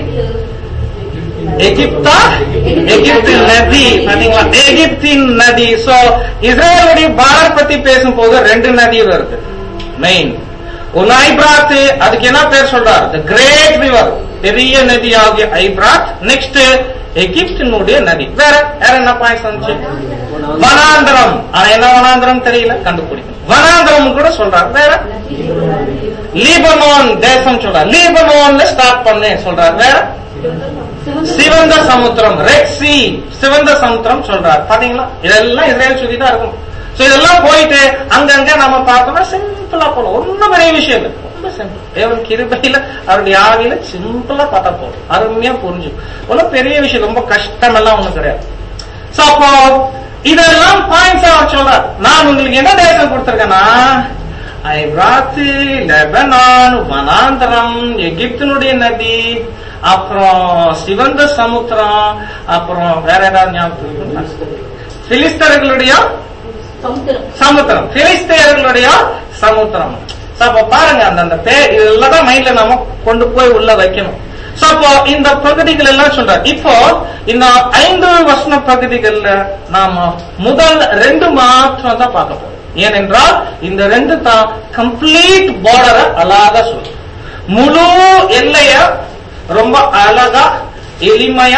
எகிப்தா எகிப்து நதி பாத்தீங்களா எகிப்தின் நதி சோ இஸ்ரேலுடைய பாரத் பத்தி பேசும்போது ரெண்டு நதி வருது மெயின் ஒன்னு ஐப்ராத் அதுக்கு என்ன பேர் சொல்றார் த கிரேட் ரிவர் பெரிய நதி ஆகிய ஐப்ராத் நெக்ஸ்ட் எகிப்தினுடைய நதி வேற வேற என்ன பாயிண்ட்ஸ் வந்துச்சு வனாந்திரம் ஆனா என்ன வனாந்திரம் தெரியல கண்டுபிடிக்கணும் வனாந்திரம் கூட சொல்றார் வேற லீபனோன் தேசம் சொல்றார் லீபனோன்ல ஸ்டார்ட் பண்ணு சொல்றார் வேற சிவந்த சமுத்திரம் ரெட் சி சிவந்த சமுத்திரம் சொல்றார் பாத்தீங்களா இதெல்லாம் இஸ்ரேல் சுத்தி தான் இருக்கும் சோ இதெல்லாம் போயிட்டு அங்கங்க நம்ம பார்த்தோம்னா சிம்பிளா போலாம் ஒண்ணும் பெரிய விஷயம் இல்லை ரொம்ப சிம்பிள் தேவன் கிருபையில அவருடைய ஆவியில சிம்பிளா பார்த்தா போதும் அருமையா புரிஞ்சு ஒன்றும் பெரிய விஷயம் ரொம்ப கஷ்டம் எல்லாம் ஒண்ணும் கிடையாது சோ அப்போ இதெல்லாம் பாயிண்ட்ஸ் அவர் சொல்றார் நான் உங்களுக்கு என்ன தேசம் கொடுத்திருக்கேன்னா ஐப்ராத்து லெபனான் வனாந்தரம் எகிப்தினுடைய நதி அப்புறம் சிவந்த சமுத்திரம் அப்புறம் வேற ஏதாவது ஞாபகம் பிலிஸ்தர்களுடைய சமுத்திரம் சமுத்திரம் பிலிஸ்தேயர்களுடைய சமுத்திரம் So, அப்ப பாருங்க அந்த அந்த பேர் இதெல்லாம் தான் மைண்ட்ல நாம கொண்டு போய் உள்ள வைக்கணும் So, அப்போ இந்த பகுதிகள் எல்லாம் சொல்றார் இப்போ இந்த ஐந்து வசன பகுதிகள்ல நாம முதல் ரெண்டு மாத்திரம் தான் பார்க்க போறோம் ஏனென்றால் இந்த ரெண்டு தான் கம்ப்ளீட் பார்டரை அழகா சொல்லும் முழு எல்லைய ரொம்ப அழகா எளிமையா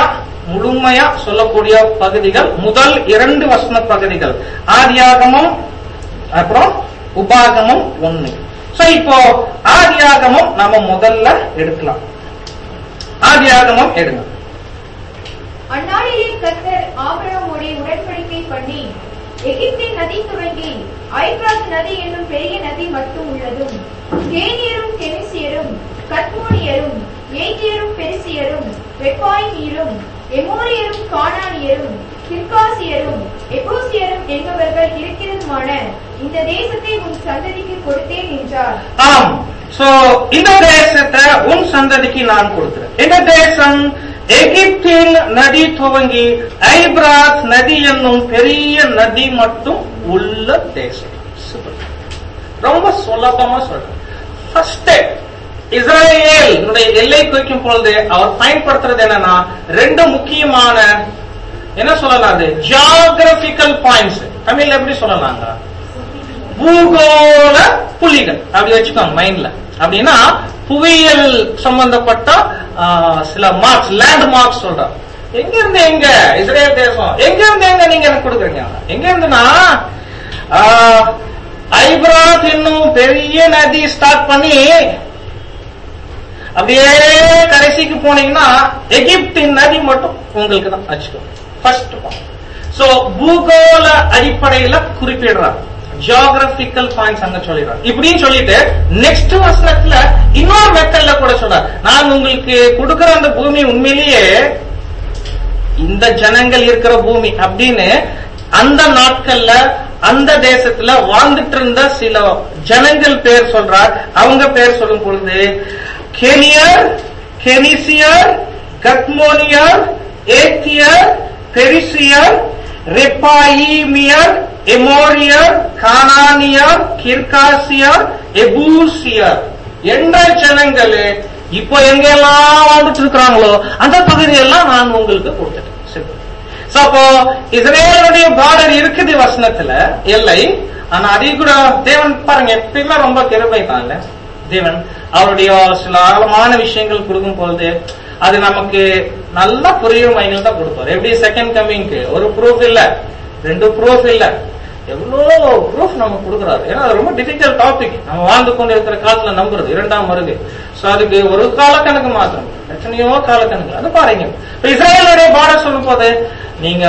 முழுமையா சொல்லக்கூடிய பகுதிகள் முதல் இரண்டு வசன பகுதிகள் ஆதியாகமம் அப்புறம் உபாகமம் ஒண்ணு சோ இப்போ ஆதியாகமம் நாம முதல்ல எடுக்கலாம் ஆதியாகமம் எடுங்க அந்நாளிலே கர்த்தர் ஆபிரகாமோடே உடன்படிக்கை பண்ணி எகிப்தின் நதி துவங்கி ஐப்ராத் நதி என்னும் பெரிய நதி மட்டும் உள்ளதும் கேனியரும் கெனிசியரும் கத்மோனியரும் ஏத்தியரும் பெரிசியரும் வெப்பாயினியரும் எமோரியரும் கானானியரும் கிர்காசியரும் எபூசியரும் என்பவர்கள் இருக்கிறதுமான இந்த தேசத்தை உன் சந்ததிக்கு கொடுத்தேன் என்றார் ஆம் சோ இந்த தேசத்தை உன் சந்ததிக்கு நான் கொடுக்கிறேன் இந்த தேசம் எகிப்தின் நதி துவங்கி ஐப்ராத் நதி என்னும் பெரிய நதி மட்டும் உள்ள தேசம் Super. ரொம்ப சுலபமா சொல்றேன் ஃபர்ஸ்ட் இஸ்ரேல் எல்லை குறிக்கும் பொழுது அவர் பயன்படுத்துறது என்னன்னா ரெண்டு முக்கியமான என்ன சொல்லலாம் அது ஜியாகிரபிக்கல் பாயிண்ட்ஸ் தமிழ்ல எப்படி சொல்லலாங்க பூகோள புள்ளிகள் அப்படி வச்சுக்கோங்க மைண்ட்ல அப்படின்னா புவியியல் சம்பந்தப்பட்ட ஆ, சில மார்க்ஸ் லேண்ட் மார்க்ஸ் சொல்றாங்க எங்க இருந்து எங்க இஸ்ரேல் தேசம் எங்க இருந்து எங்க நீங்க எனக்கு கொடுக்குறீங்க எங்க இருந்துன்னா ஆ, ஐப்ராத் என்னும் பெரிய நதி ஸ்டார்ட் பண்ணி அப்படியே கடைசிக்கு போனீங்கன்னா எகிப்தின் நதி மட்டும் உங்களுக்கு தான் வச்சுக்கோ ஃபர்ஸ்ட் சோ பூகோள அடிப்படையில குறிப்பிடுறார் ஜியோகிராபிக்கல் பாயிண்ட்ஸ் அங்க சொல்லிடுறார் இப்படின்னு சொல்லிட்டு நெக்ஸ்ட் வசனத்துல இன்னொரு மெத்தட்ல கூட சொல்றார் நான் உங்களுக்கு கொடுக்கிற அந்த பூமி உண்மையிலேயே இந்த ஜனங்கள் இருக்கிற பூமி அப்படின்னு அந்த நாட்கள்ல அந்த தேசத்துல வாழ்ந்துட்டு இருந்த சில ஜனங்கள் பேர் சொல்றார் அவங்க பேர் சொல்லும் பொழுது கெனியர் கெனிசியர் கத்மோனியர் ஏத்தியர் பெரிசியர் ரெப்பாயிமியர் எமோரியர் கானானியர் கிர்காசியர் எபூசியர் என்ற ஜனங்கள் இப்போ எங்கெல்லாம் வாழ்ந்துட்டு இருக்கிறாங்களோ அந்த பகுதியெல்லாம் நான் உங்களுக்கு கொடுத்துட்டேன் Simple. So, அப்போ இஸ்ரேலுடைய பார்டர் இருக்குது வசனத்துல எல்லை ஆனா அதை கூட தேவன் பாருங்க எப்பயுமே ரொம்ப கிருபை தான்ல தேவன் அவருடைய சில ஆழமான விஷயங்கள் கொடுக்கும் பொழுது அது நமக்கு நல்லா புரியும் வகையில் தான் கொடுப்பார் எப்படி செகண்ட் கம்மிங்க்கு ஒரு ப்ரூஃப் இல்ல ரெண்டு ப்ரூஃப் இல்ல எவ்வளோ ப்ரூஃப் நமக்கு கொடுக்குறாரு ஏன்னா அது ரொம்ப டிஃபிகல்ட் டாபிக் நம்ம வாழ்ந்து கொண்டு இருக்கிற காலத்துல நம்புறது இரண்டாம் வருகை சோ அதுக்கு ஒரு காலக்கணக்கு மாத்திரம் எத்தனையோ காலக்கணக்கு அது பாருங்க இப்ப இஸ்ரேலுடைய பார்டர் சொல்லும் போது நீங்க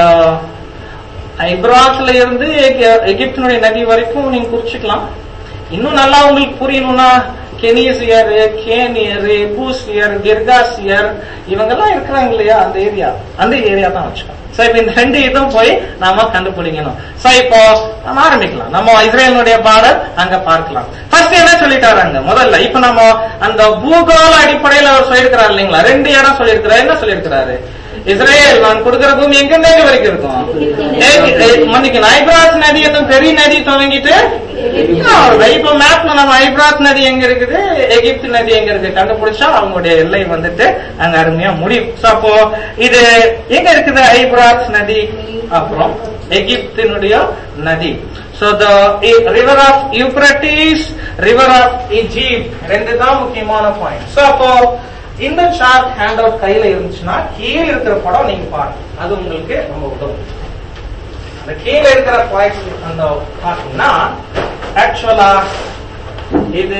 ஐப்ராத்ல இருந்து எகி- எகிப்தினுடைய நதி வரைக்கும் நீங்க குறிச்சுக்கலாம் இன்னும் நல்லா உங்களுக்கு புரியணும்னா கெனீசியர் கேனியர் பூசியர் கிர்காசியர் இவங்கெல்லாம் இருக்கிறாங்க இல்லையா அந்த ஏரியா அந்த ஏரியா தான் வச்சுக்கோங்க சோ இப்ப இந்த ரெண்டு இதுவும் போய் நாம கண்டுபிடிக்கணும் சோ இப்போ நம்ம ஆரம்பிக்கலாம் நம்ம இஸ்ரேலுடைய பாடல் அங்க பார்க்கலாம் ஃபர்ஸ்ட் என்ன சொல்லிட்டாரு அங்க முதல்ல இப்ப நம்ம அந்த பூகோள அடிப்படையில அவர் சொல்லியிருக்கிறார் இல்லைங்களா ரெண்டு இடம் சொல்லியிருக்கிறார் என்ன சொல்லியிருக்கிறாரு இஸ்ரேல் நான் கொடுக்கிற பூமி எங்க இருந்து எங்க வரைக்கும் இருக்கும் ஏ- ஏ- மன்னிக்கணும் ஐப்ராத் நதி என்னும் பெரிய நதி துவங்கிட்டு ஆ, இப்ப மேப்ல நம்ம ஐப்ராத் நதி எங்க இருக்குது எகிப்து நதி எங்க இருக்கு கண்டுபிடிச்சா அவங்களுடைய எல்லை வந்துட்டு அங்க அருமையா முடியும் So, அப்போ இது எங்க இருக்குது ஐப்ராத் நதி அப்புறம் எகிப்தினுடைய நதி so the river of Euphrates river of Egypt ரெண்டு தான் முக்கியமான பாயிண்ட் சோ அப்போ இந்த சார்ட் ஹேண்ட் அவுட் கையில இருந்துச்சுன்னா கீழே இருக்கிற படம் நீங்க பாருங்க அது உங்களுக்கு ரொம்ப உதவும் அந்த கீழே இருக்கிற பாயிண்ட்ஸ் அந்த பாத்தீங்கன்னா ஆக்சுவலா இது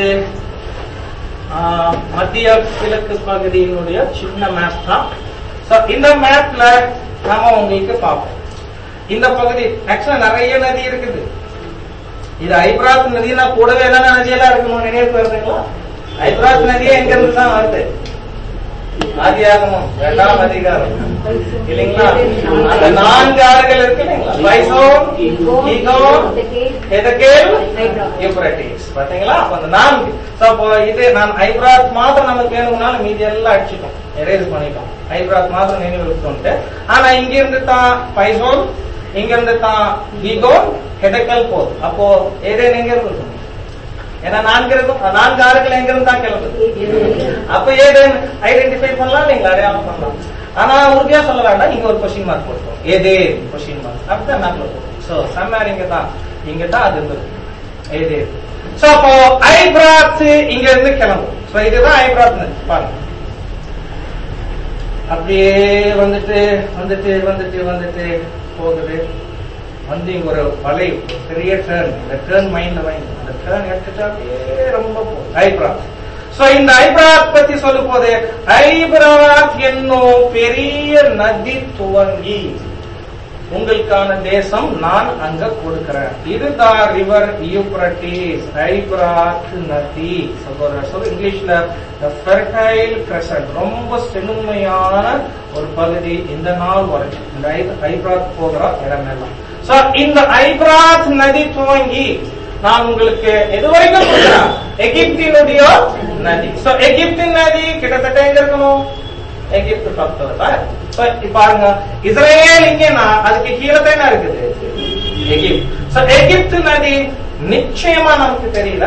ஆ, மத்திய கிழக்கு பகுதியினுடைய சின்ன மேப் தான் So, இந்த மேப்ல நாம உங்களுக்கு பார்ப்போம் இந்த பகுதி ஆக்சுவலா நிறைய நதி இருக்குது இது ஐப்ராத் நதினா கூடவே என்னென்ன நதியெல்லாம் இருக்கணும் நினைவு வருதுங்களா ஐப்ராத் நதியே எங்க இருந்து தான் வருது ஆதியாகமம் இரண்டாம் அதிகாரம் இல்லைங்களா அந்த நான்கு ஆறுகள் இருக்கு இல்லைங்களா பைசோன் ஈகோன் எதகேல் யூப்ரட்டிஸ் பாத்தீங்களா அப்ப அந்த நான்கு So, அப்போ இது நான் ஐப்ராத் மாத்திரம் நமக்கு வேணும்னாலும் மீதி எல்லாம் அடிச்சிட்டோம் எரேஸ் பண்ணிட்டோம் ஐப்ராத் மாத்திரம் நினைவு இருக்கும்ட்டு ஆனா இங்க இருந்து தான் பைசோன் இங்க இருந்து தான் ஈகோன் ஹெதக்கல் போகுது அப்போ ஏதேன் எங்க இருந்து இருக்கும்? ஏன்னா நான்கு இருக்கும் நான்கு ஆறுகள் எங்க இருந்து தான் கிளம்புது அப்ப ஏதேன் ஐடென்டிஃபை பண்ணலாம் நீங்க அடையாளம் பண்ணலாம் ஆனா உறுதியா சொல்ல வேண்டாம் இங்க ஒரு கொஸ்டின் மார்க் போட்டோம் ஏதே கொஸ்டின் மார்க் அப்படிதான் மேப்ல போட்டோம் சோ சம்மார் இங்க தான் இங்க தான் அது இருந்தது ஏதே சோ அப்போ ஐப்ராத் இங்க இருந்து கிளம்பும் சோ இதுதான் ஐப்ராத் பாருங்க அப்படியே வந்துட்டு வந்துட்டு வந்துட்டு வந்துட்டு போகுது வந்து இங்க ஒரு வலை பெரிய டேர்ன் இந்த டேர்ன் மைண்ட்ல வைங்க அந்த டேர்ன் எடுத்துட்டு அப்படியே ரொம்ப போகுது ஐப்ராத் சோ இந்த ஐப்ராத் பத்தி சொல்லும் போது ஐப்ராத் என்னும் பெரிய நதி துவங்கி உங்களுக்கான தேசம் நான் அங்க கொடுக்கிறேன் இதுதான் ரிவர் யூப்ரட்டிஸ் ஐப்ராத் நதி சகோதரர் சொல் இங்கிலீஷ்ல ஃபெர்டைல் கிரசன்ட் ரொம்ப செழுமையான ஒரு பகுதி இந்த நாள் வரைக்கும் இந்த ஐ- ஐப்ராத் போகிற இடமெல்லாம் சோ இந்த ஐப்ராத் நதி துவங்கி நான் உங்களுக்கு எது வரைக்கும் கொடுக்கிறேன் எகிப்தினுடைய நதி சோ எகிப்தின் நதி கிட்டத்தட்ட எங்க இருக்கணும் எகிப்து பக்கத்துல தான் இருக்கு. So, இப்ப பாருங்க இஸ்ரேல் இங்கன்னா அதுக்கு கீழே தானே இருக்குது எகிப்து So, எகிப்து நதி நிச்சயமா நமக்கு தெரியல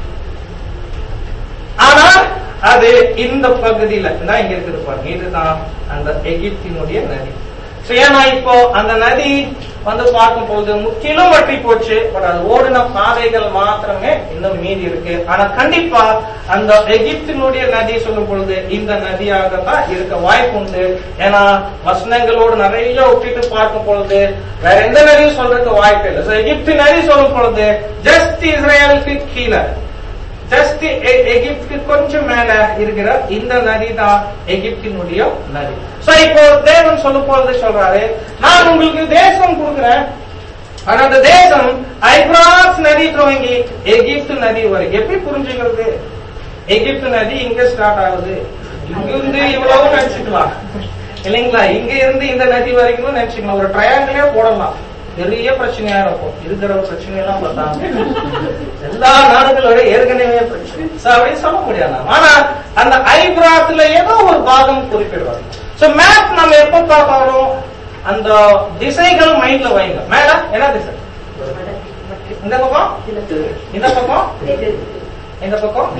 ஆனா அது இந்த பகுதியில தான் இங்க இருக்குது பாருங்க இதுதான் அந்த எகிப்தினுடைய நதி So, ஏன்னா இப்போ அந்த நதி வந்து பார்க்கும் பொழுது முற்றிலும் வற்றி போச்சு பட் அது ஓடின பாதைகள் மாத்திரமே இன்னும் மீதி இருக்கு ஆனா கண்டிப்பா அந்த எகிப்தினுடைய நதி சொல்லும் பொழுது இந்த நதியாக தான் இருக்க வாய்ப்பு உண்டு ஏன்னா வசனங்களோடு நிறைய ஒப்பிட்டு பார்க்கும் பொழுது வேற எந்த நதியும் சொல்றதுக்கு வாய்ப்பு இல்லை So, எகிப்து நதி சொல்லும் பொழுது ஜஸ்ட் இஸ்ரேலுக்கு கீழே ஜஸ்ட் எகிப்துக்கு கொஞ்சம் மேல இருக்கிற இந்த நதி தான் எகிப்தினுடைய நதி சோ இப்போ தேவன் சொல்லும் பொழுது சொல்றாரு நான் உங்களுக்கு தேசம் கொடுக்கிறேன் ஆனா அந்த தேசம் ஐப்ராஸ் நதி துவங்கி எகிப்து நதி வரைக்கும் எப்படி புரிஞ்சுக்கிறது எகிப்து நதி இங்க ஸ்டார்ட் ஆகுது இங்க இருந்து இவ்வளவு நினைச்சுக்கலாம் இல்லைங்களா இங்க இருந்து இந்த நதி வரைக்கும் நினைச்சுக்கலாம் ஒரு ட்ரையாங்கிளே போடலாம் பெரிய பிரச்சனையா இருக்கும் இருக்கிற பிரச்சனை எல்லாம் பார்த்தா எல்லா நாடுகளோட ஏற்கனவே பிரச்சனை So, அப்படி சொல்ல முடியாது நாம. ஆனா அந்த ஐப்ராத்ல ஏதோ ஒரு பாகம் குறிப்பிடுவாங்க சோ மேப் நம்ம எப்ப பார்க்கறோம் அந்த திசைகள் மைண்ட்ல வைங்க மேல என்ன திசை இந்த பக்கம் இந்த பக்கம் இந்த பக்கம்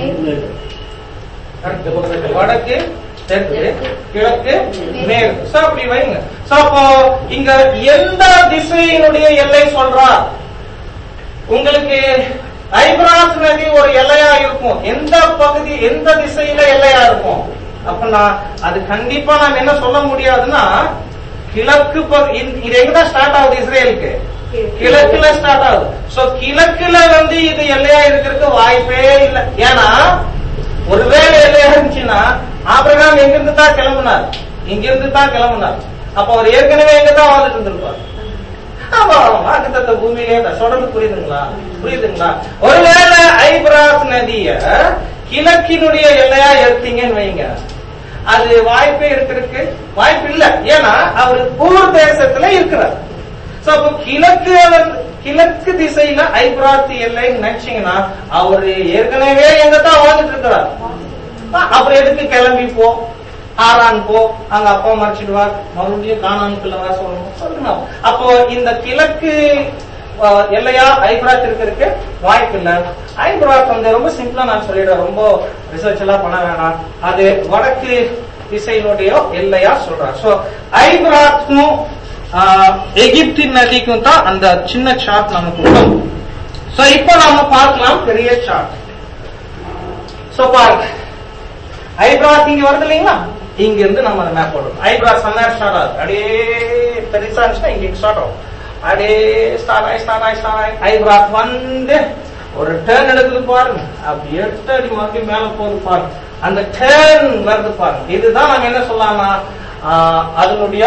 வடக்கு தெற்கு கிழக்கு மேற்கு So, அப்படி வைங்க So, அப்போ இங்க எந்த திசையினுடைய எல்லை சொல்றார் உங்களுக்கு ஐப்ராத் நதி ஒரு எல்லையா இருக்கும் எந்த பகுதி எந்த திசையில எல்லையா இருக்கும் அப்படின்னா அது கண்டிப்பா நாம் என்ன சொல்ல முடியாதுன்னா கிழக்கு பகு- இந்த- இது எங்கதான் ஸ்டார்ட் ஆகுது இஸ்ரேலுக்கு கிழக்குல ஸ்டார்ட் ஆகுது சோ கிழக்குல வந்து இது எல்லையா இருக்கிறதுக்கு வாய்ப்பே இல்லை ஏன்னா ஒருவேளை எல்லையா இருந்துச்சுன்னா ஆபிரகாம் எங்கிருந்து தான் கிளம்புனார் இங்கிருந்து தான் கிளம்புனார் அப்ப அவர் ஏற்கனவே எங்க தான் வாழ்ந்துட்டு இருந்திருப்பார் ஆமா வாக்குத்தத்த பூமியிலே தான் சொல்றது புரியுதுங்களா புரியுதுங்களா ஒருவேளை ஐப்ராஸ் நதிய கிழக்கினுடைய எல்லையா எடுத்தீங்கன்னு வைங்க அது வாய்ப்பே இருக்கிறதுக்கு வாய்ப்பு இல்ல ஏன்னா அவர் ஊர் தேசத்துல இருக்கிறார் சோ அப்போ கிழக்கு வந்து- கிழக்கு திசையில ஐப்ராத் எல்லைன்னு நினைச்சீங்கன்னா அவரு ஏற்கனவே எங்க தான் வாழ்ந்துட்டு இருக்கிறார் ஆ, அப்புறம் எதுக்கு கிளம்பி போ ஆறான் போ அங்க அப்பா மறைச்சிடுவார் மறுபடியும் காணாமுக்குள்ள வர சொல்லணும் சொல்லணும் அப்போ இந்த கிழக்கு ஆ, எல்லையா ஐப்ராத் இருக்கிறதுக்கு வாய்ப்பு இல்ல ஐப்ராத் வந்து ரொம்ப சிம்பிளா நான் சொல்லிடுறேன் ரொம்ப ரிசர்ச் எல்லாம் பண்ண வேணாம் அது வடக்கு திசையினுடைய எல்லையா சொல்றார் சோ ஐப்ராத்தும் ஆ, எகிப்தின் நதிக்கும் தான் அந்த சின்ன சார்ட் நமக்கு உண்டு சோ இப்போ நாம பார்க்கலாம் பெரிய சார்ட் சோ பாருங்க ஐப்ராஸ் இங்க வருது இல்லைங்களா இங்க இருந்து நம்ம அந்த மேப் போடுறோம் ஐப்ராஸ் அந்த ஸ்டார்ட் ஆகுது அப்படியே பெருசா இருந்துச்சுன்னா இங்க ஸ்டார்ட் ஆகும் அப்படியே ஸ்டார்ட் ஆகி ஸ்டார்ட் ஆகி ஸ்டார்ட் ஆகி ஐப்ராஸ் வந்து ஒரு டேர்ன் எடுக்குது பாருங்க அப்படி எட்டு அடி மறுபடியும் மேல போகுது பாருங்க அந்த டேர்ன் வருது பாருங்க இதுதான் நம்ம என்ன சொல்லலாம்னா ஆஹ், அதனுடைய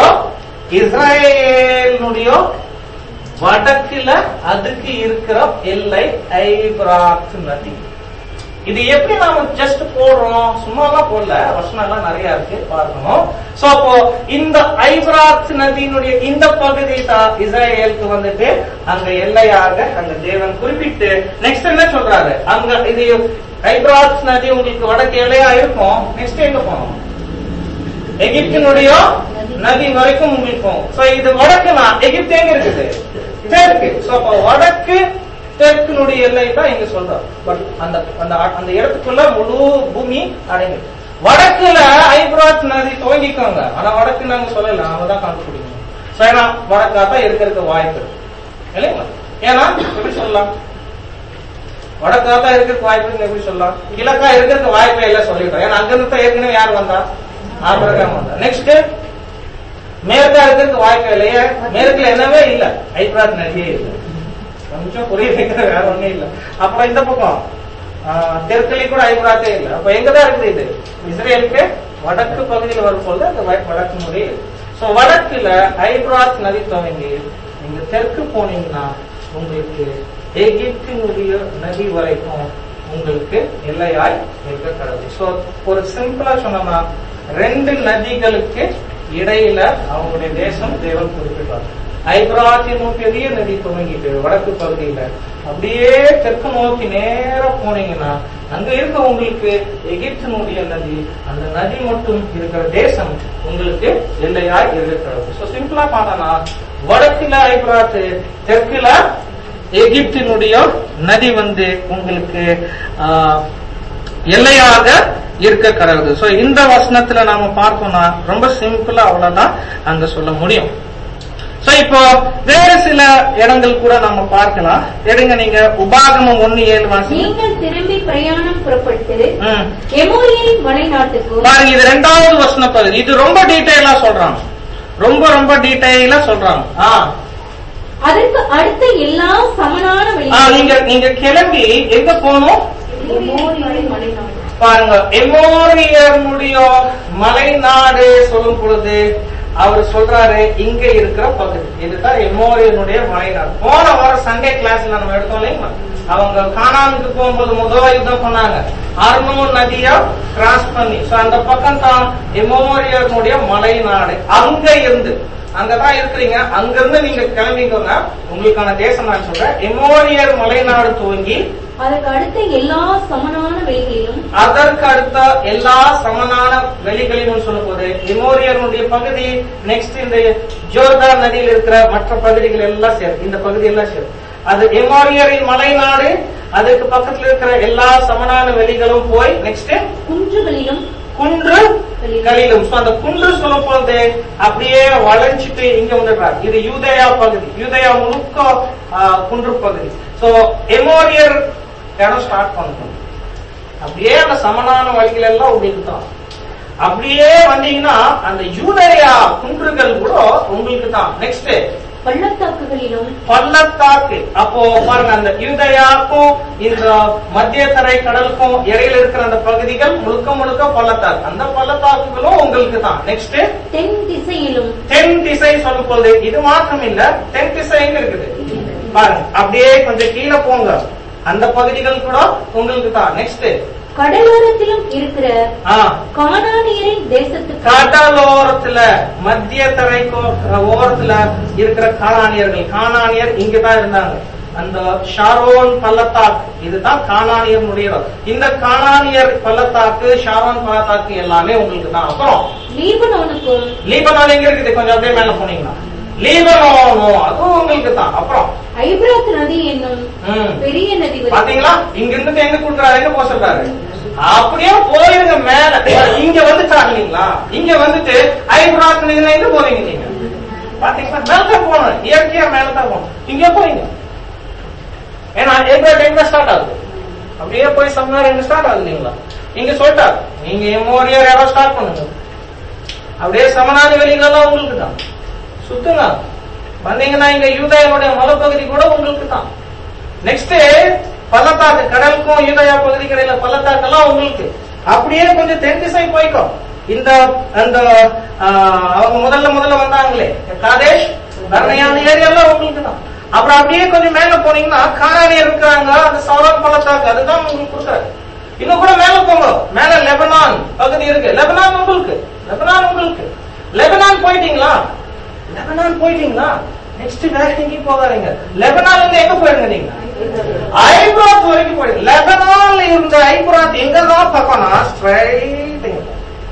இஸ்ரேலினுடைய வடக்குல அதுக்கு இருக்கிற எல்லை ஐப்ராத் நதி இது எப்படி நாம ஜஸ்ட் போடுறோம் சும்மாலாம் போடல வசனம் எல்லாம் நிறைய இருக்கு பார்க்கணும் சோ அப்போ இந்த ஐப்ராத் நதியினுடைய இந்த பகுதி தான் இஸ்ரேலுக்கு வந்துட்டு அங்க எல்லையாக அந்த தேவன் குறிப்பிட்டு நெக்ஸ்ட் என்ன சொல்றாரு அங்க இது ஐப்ராத் நதி உங்களுக்கு வடக்கு எல்லையா இருக்கும் நெக்ஸ்ட் எங்க போகணும் எகிப்தினுடைய நதி வரைக்கும் உங்களுக்கு போகும் சோ இது வடக்குனா எகிப்து எங்க இருக்குது தெற்கு சோ அப்போ வடக்கு தெற்கினுடைய எல்லை தான் இங்க சொல்றோம் பட் அந்த அந்த அந்த இடத்துக்குள்ள முழு பூமி அடங்கு வடக்குல ஐப்ராத் நதி துவங்கிக்கோங்க ஆனா வடக்கு நாங்க சொல்லல நாம தான் கண்டுபிடிக்கணும் சோ ஏன்னா வடக்கா தான் இருக்கிறதுக்கு வாய்ப்பு இருக்கு இல்லைங்களா ஏன்னா எப்படி சொல்லலாம் வடக்கா தான் இருக்கிறதுக்கு வாய்ப்பு இருக்கு எப்படி சொல்லலாம் கிழக்கா இருக்கிறதுக்கு வாய்ப்பே இல்லை சொல்லிட்டோம் ஏன்னா அங்கிருந்து தான் ஏற்கனவே யார் வந்தா ஆபிரகாம் வந்தான் நெக்ஸ்ட் மேற்கா இருக்கிறதுக்கு வாய்ப்பே இல்லையே மேற்குல என்னவே இல்ல ஐப்ராத் நதியே இல்ல கொஞ்சம் புரிய வைக்கிற வேற ஒண்ணும் இல்ல அப்புறம் இந்த பக்கம் ஆஹ், தெற்குலயும் கூட ஐப்ராத்தே இல்ல அப்ப எங்கதான் இருக்குது இது இஸ்ரேலுக்கு வடக்கு பகுதியில் வரும்போது அந்த வ- வடக்கு முறை சோ வடக்குல ஐப்ராத் நதி துவங்கி நீங்க தெற்கு போனீங்கன்னா உங்களுக்கு எகிப்தினுடைய நதி வரைக்கும் உங்களுக்கு எல்லையாய் இருக்க கடவுள் சோ ஒரு சிம்பிளா சொன்னோம்னா ரெண்டு நதிகளுக்கு இடையில அவங்களுடைய தேசம் தேவன் குறிப்பிட்டார் ஐப்ராத்தினும் பெரிய நதி துவங்கிட்டு வடக்கு பகுதியில அப்படியே தெற்கு நோக்கி நேரா போனீங்கன்னா அங்க இருக்க உங்களுக்கு எகிப்தினுடைய நதி அந்த நதி மட்டும் இருக்கிற தேசம் உங்களுக்கு எல்லையாய் இருக்கிறது சோ சிம்பிளா பார்த்தோம்னா வடக்குல ஐப்ராத்து தெற்குல எகிப்தினுடைய நதி வந்து உங்களுக்கு ஆஹ், எல்லையாக இருக்க கடவுது சோ இந்த வசனத்துல நாம பார்த்தோம்னா ரொம்ப சிம்பிளா அவ்வளவுதான் அங்க சொல்ல முடியும் சோ இப்போ வேற சில இடங்கள் கூட நாம பார்க்கலாம் எடுங்க நீங்க உபாகமம் ஒண்ணு ஏழு வாசி நீங்கள் திரும்பி பிரயாணம் புறப்பட்டு ம். எமோரியரின் மலைநாட்டுக்கும் பாருங்க இது ரெண்டாவது வசன பகுதி இது ரொம்ப டீடைலா சொல்றாங்க ரொம்ப ரொம்ப டீடைலா சொல்றாங்க ஆ. அதற்கு அடுத்த எல்லா சமனான ஆ, நீங்க நீங்க கிளம்பி எங்க போகணும் எமோரியரின் மலைநாடு பாருங்க எமோரியனுடைய மலைநாடு சொல்லும் பொழுது அவர் சொல்றாரு இங்க இருக்கிற பகுதி இதுதான் எமோரியனுடைய மலைநாடு போன வாரம் சண்டே கிளாஸ்ல நம்ம எடுத்தோம் இல்லைங்களா அவங்க கானானுக்கு போகும்போது முதல் யுத்தம் பண்ணாங்க அர்னூன் நதியா கிராஸ் பண்ணி சோ அந்த பக்கம் தான் எமோரியனுடைய மலைநாடு அங்க இருந்து அங்கதான் இருக்கிறீங்க அங்க இருந்து நீங்க கிளம்பிக்கோங்க உங்களுக்கான தேசம் நான் சொல்றேன் எமோரியர் மலைநாடு துவங்கி அதற்கு அடுத்த எல்லா சமனான வெளிகளிலும் அதற்கு அடுத்த எல்லா சமனான வெளிகளிலும் சொல்லும் போது எமோரியனுடைய பகுதி நெக்ஸ்ட் இந்த ஜோர்தான் நதியில் இருக்கிற மற்ற பகுதிகள் எல்லாம் சேரும் இந்த பகுதி எல்லாம் சேரும் அது எமோரியரின் மலைநாடு அதுக்கு பக்கத்துல இருக்கிற எல்லா சமனான வெளிகளும் போய் நெக்ஸ்ட் குன்றுகளிலும் குன்று கலிலும் So, அந்த குன்று சொல்லும் போது அப்படியே வளைஞ்சிட்டு இங்க வந்துடுறார் இது யூதயா பகுதி யூதயா முழுக்க ஆ, குன்று பகுதி சோ எமோரியர் இடம் ஸ்டார்ட் பண்ணணும் அப்படியே அந்த சமனான வழிகள் எல்லாம் உங்களுக்கு தான் அப்படியே வந்தீங்கன்னா அந்த யூதயா குன்றுகள் கூட உங்களுக்கு தான் நெக்ஸ்ட் பள்ளத்தாக்குகளிலும் பள்ளத்தாக்கு அப்போ பாருங்க அந்த யூதயாக்கும் இந்த மத்திய தரை கடலுக்கும் இடையில இருக்கிற அந்த பகுதிகள் முழுக்க முழுக்க பள்ளத்தாக்கு அந்த பள்ளத்தாக்குகளும் உங்களுக்கு தான் நெக்ஸ்ட் தென் திசையிலும் தென் திசை சொல்லும் போது இது மாத்திரம் இல்ல தென் திசை எங்க இருக்குது பாருங்க அப்படியே கொஞ்சம் கீழே போங்க அந்த பகுதிகள் கூட உங்களுக்கு தான் நெக்ஸ்ட் கடலோரத்திலும் இருக்கிற ஆ கானானியரின் தேசத்துக்கு கடலோரத்துல மத்திய தரைக்கோ ஓரத்துல இருக்கிற காணானியர்கள் காணானியர் இங்கதான் இருந்தாங்க அந்த ஷாரோன் பள்ளத்தாக்கு இதுதான் காணானியனுடைய இடம். இந்த காணானியர் பள்ளத்தாக்கு ஷாரோன் பள்ளத்தாக்கு எல்லாமே உங்களுக்கு தான் அப்புறம் லீபனோனுக்கும் லீபனான் எங்க இருக்குது கொஞ்சம் அப்படியே மேல போனீங்கன்னா லீபனோனோ அதுவும் உங்களுக்கு தான் அப்புறம் ஐப்ராத் நதி என்னும் ம். பெரிய நதி வரை பாத்தீங்களா இங்க இருந்துட்டு எங்க கூட்டுறாரு எங்க போக சொல்றாரு அப்படியே போயிருங்க மேல இங்க வந்துட்டாங்க இல்லைங்களா இங்க வந்துட்டு ஐப்ராத் நதியில எங்க போறீங்க நீங்க பாத்தீங்களா மேலதான் போகணும் இயற்கையா மேலதான் போகணும் இங்க போறீங்க ஏன்னா ஐப்ராத் எங்க ஸ்டார்ட் ஆகுது அப்படியே போய் சம்னார் எங்க ஸ்டார்ட் ஆகுது இல்லைங்களா இங்க சொல்லிட்டாரு நீங்க எம்மோரியர் யாரோ ஸ்டார்ட் பண்ணுங்க அப்படியே சமனான வெளிகளெல்லாம் உங்களுக்கு தான் சுத்துங்க வந்தீங்கன்னா இங்க யூதயாவுடைய மலைப்பகுதி கூட உங்களுக்கு தான் நெக்ஸ்ட் பள்ளத்தாக்கு கடலுக்கும் யூதயா பகுதி கடையில பள்ளத்தாக்கெல்லாம் உங்களுக்கு அப்படியே கொஞ்சம் தென் திசை போய்க்கோ இந்த அந்த ஆஹ், அவங்க முதல்ல முதல்ல வந்தாங்களே காதேஷ் தர்ணையான ஏரியாலாம் உங்களுக்கு தான் அப்புறம் அப்படியே கொஞ்சம் மேல போனீங்கன்னா காரானியர் இருக்கிறாங்க அந்த சவரன் பள்ளத்தாக்கு அதுதான் உங்களுக்கு கொடுக்குறாரு இன்னும் கூட மேல போங்க மேல லெபனான் பகுதி இருக்கு லெபனான் உங்களுக்கு லெபனான் உங்களுக்கு லெபனான் போயிட்டீங்களா லெபனான் போயிட்டீங்களா நெக்ஸ்ட் வேற எங்கேயும் போகாதீங்க லெபனான்ல இருந்து எங்க போயிருங்க நீங்க ஐப்ராத் வரைக்கும் போயிடுங்க லெபனான்ல இருந்த ஐப்ராத் எங்கதான் பக்கம்னா ஸ்ட்ரைட் இங்க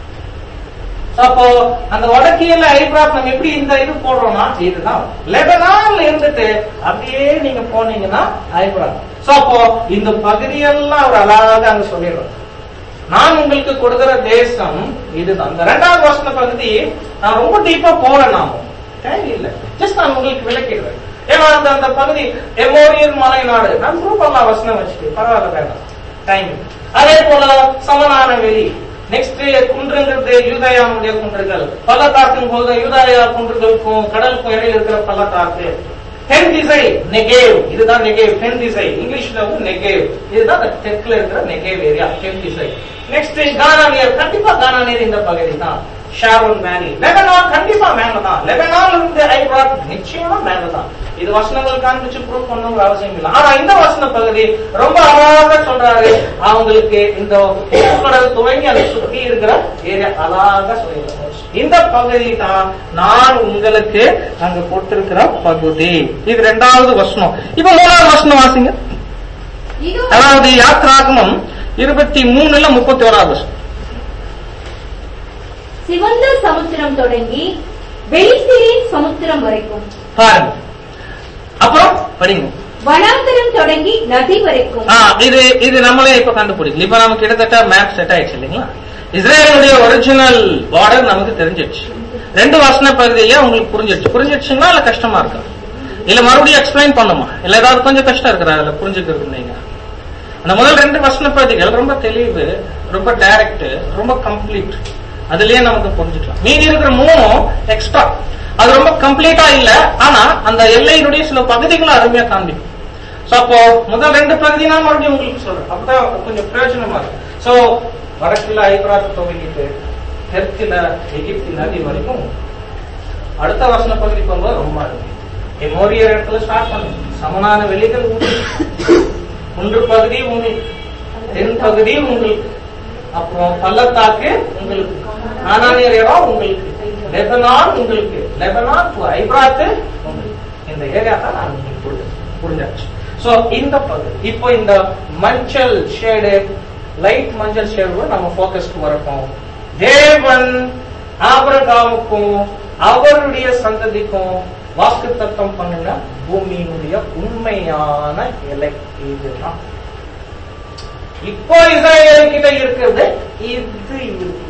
So, அப்போ அந்த வடக்கியல ஐப்ராத் நம்ம எப்படி இந்த இது போடுறோம்னா இதுதான் லெபனான்ல இருந்துட்டு அப்படியே நீங்க போனீங்கன்னா ஐப்ராத் சோ அப்போ இந்த பகுதியெல்லாம் அவர் அழகாக அங்க சொல்லிடுறார் நான் உங்களுக்கு கொடுக்கிற தேசம் இதுதான் இந்த ரெண்டாவது வருஷ பகுதி நான் ரொம்ப டீப்பா போறேன் நாம தேவையில்லை ஜஸ்ட் நான் உங்களுக்கு விளக்கிடுறேன் ஏன்னா அந்த அந்த பகுதி எமோரியல் மலை நாடு நான் குரூப் எல்லாம் வசனம் வச்சுட்டு பரவாயில்ல வேண்டாம் டைம் அதே போல சமனான வெளி நெக்ஸ்ட் குன்றுங்கிறது யூதயாவுடைய குன்றுகள் பள்ளத்தாக்கும் போது யூதயா குன்றுகளுக்கும் கடலுக்கும் இடையில இருக்கிற பள்ளத்தாக்கு தென் திசை நெகேவ் இதுதான் நெகேவ் தென் திசை இங்கிலீஷ்ல வந்து நெகேவ் இதுதான் அந்த தெற்குல இருக்கிற நெகேவ் ஏரியா தென் திசை நெக்ஸ்ட் கானானியர் கண்டிப்பா கானானியர் இந்த பகுதி தான் ஷாரோன் வேலி லெபனான் கண்டிப்பா மேல தான் லெபனான் இருந்து ஐப்ராட் நிச்சயமா மேல தான் இது வசனங்கள் காண்பிச்சு ப்ரூவ் பண்ணணுங்கிற அவசியம் இல்லை ஆனா இந்த வசன பகுதி ரொம்ப அழகா சொல்றாரு அவங்களுக்கு இந்த கடல் துவங்கி அதை சுத்தி இருக்கிற ஏரியா அழகா சொல்லிடுறாரு இந்த பகுதி தான் நான் உங்களுக்கு அங்க கொடுத்திருக்கிற பகுதி இது ரெண்டாவது வசனம் இப்ப மூணாவது வசனம் வாசிங்க இது அதாவது யாத்ராகமம் இருபத்தி மூணுல முப்பத்தி ஓராவது வசனம் சிவந்த சமுத்திரம் தொடங்கி வெளிசிரின் சமுத்திரம் வரைக்கும் பாருங்க அப்புறம் படிங்க வனாந்தரம் தொடங்கி நதி வரைக்கும் ஆ, இது இது நம்மளே இப்ப கண்டுபிடிக்கல இப்ப நமக்கு கிட்டத்தட்ட மேப் செட் ஆயிடுச்சு இல்லைங்களா இஸ்ரேலுடைய ஒரிஜினல் பார்டர் நமக்கு தெரிஞ்சிடுச்சு ரெண்டு வசன பகுதியே உங்களுக்கு புரிஞ்சிடுச்சு புரிஞ்சிடுச்சுங்களா இல்ல கஷ்டமா இருக்கா இல்ல மறுபடியும் எக்ஸ்பிளைன் பண்ணுமா இல்ல ஏதாவது கொஞ்சம் கஷ்டம் இருக்கிறா அதுல புரிஞ்சுக்கிறது நீங்க அந்த முதல் ரெண்டு வசன பகுதிகள் ரொம்ப தெளிவு ரொம்ப டைரக்ட் ரொம்ப கம்ப்ளீட் அதுலயே நமக்கு புரிஞ்சுக்கலாம் மீதி இருக்கிற மூணும் எக்ஸ்ட்ரா அது ரொம்ப கம்ப்ளீட்டா இல்ல ஆனா அந்த எல்லையினுடைய சில பகுதிகளை அருமையா காண்பிக்கும் சோ அப்போ முதல் ரெண்டு பகுதி நான் மறுபடியும் உங்களுக்கு சொல்றேன் அப்பதான் கொஞ்சம் பிரயோஜனமா இருக்கு சோ வடக்குல ஐப்ராத் துவங்கிட்டு தெற்குல எகிப்தி நதி வரைக்கும் அடுத்த வசன பகுதி போகும்போது ரொம்ப இருக்கு எமோரியர் இடத்துல ஸ்டார்ட் பண்ணுங்க சமனான வெளிகள் உங்களுக்கு ஒன்று பகுதி உங்களுக்கு தென் பகுதி உங்களுக்கு அப்புறம் பள்ளத்தாக்கு உங்களுக்கு நானானியர் இடம் உங்களுக்கு லெபனான் உங்களுக்கு லெபனான் to ஐப்ராத்து உங்களுக்கு இந்த ஏரியா தான் நான் உங்களுக்கு புரிஞ்சு- புரிஞ்சாச்சு சோ இந்த பகுதி இப்போ இந்த மஞ்சள் ஷேடு லைட் மஞ்சள் ஷேடு நம்ம போக்கஸ்க்கு வரப்போம் தேவன் ஆபரகாமுக்கும் அவருடைய சந்ததிக்கும் வாக்கு தத்தம் பண்ணின பூமியினுடைய உண்மையான எல்லை இதுதான் இப்போ இஸ்ரேல் கிட்ட இருக்கிறது இது இருக்கு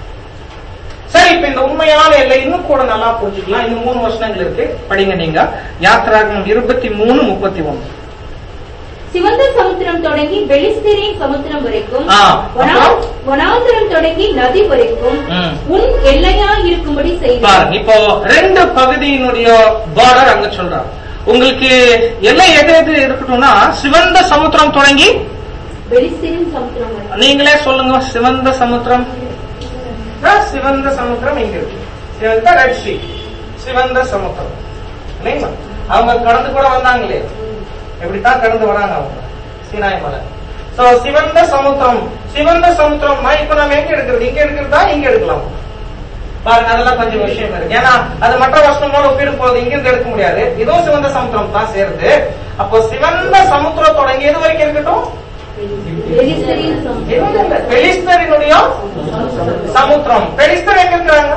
சரி இப்ப இந்த உண்மையான எல்லை இன்னும் கூட நல்லா புரிஞ்சுக்கலாம் இன்னும் மூணு வருஷங்கள் இருக்கு படிங்க நீங்க யாத்திராகமம் இருபத்தி மூணு முப்பத்தி ஒண்ணு சிவந்த சமுத்திரம் தொடங்கி பெலிஸ்தீனின் சமுத்திரம் வரைக்கும் ஆ, வனா- அப்புறம்? வனாந்தரம் தொடங்கி நதி வரைக்கும் ம். உன் எல்லையா இருக்கும்படி செய்தார் பாருங்க இப்போ ரெண்டு பகுதியினுடைய பார்டர் அங்க சொல்றாங்க உங்களுக்கு எல்லை எது எது இருக்கட்டும்னா சிவந்த சமுத்திரம் தொடங்கி பெலிஸ்தீனின் சமுத்திரம் வரைக்கும் நீங்களே சொல்லுங்க சிவந்த சமுத்திரம் ஆ, சிவந்த சமுத்திரம் இங்க இருக்கு சிவந்த ரெட் சி சிவந்த சமுத்திரம் இல்லைங்களா அவங்க கடந்து கூட வந்தாங்களே எப்படித்தான் கடந்து வராங்க அவங்க சீனாய் மலை சோ சிவந்த சமுத்திரம் சிவந்த சமுத்திரம் இப்ப நம்ம எங்க எடுக்கிறது இங்க எடுக்கிறதா இங்க எடுக்கலாம் பாருங்க அதெல்லாம் கொஞ்சம் விஷயம் இருக்கு ஏன்னா அது மற்ற வசனங்களோட ஒப்பிடும் போது இங்கிருந்து எடுக்க முடியாது இதுவும் சிவந்த சமுத்திரம் தான் சேருது அப்போ சிவந்த சமுத்திரம் தொடங்கி எது வரைக்கும் இருக்கட்டும் பெலிஸ்தீனின் சமுத்திரம் பெலிஸ்தரினுடைய சமுத்திரம் பெலிஸ்தர் எங்க இருக்கிறாங்க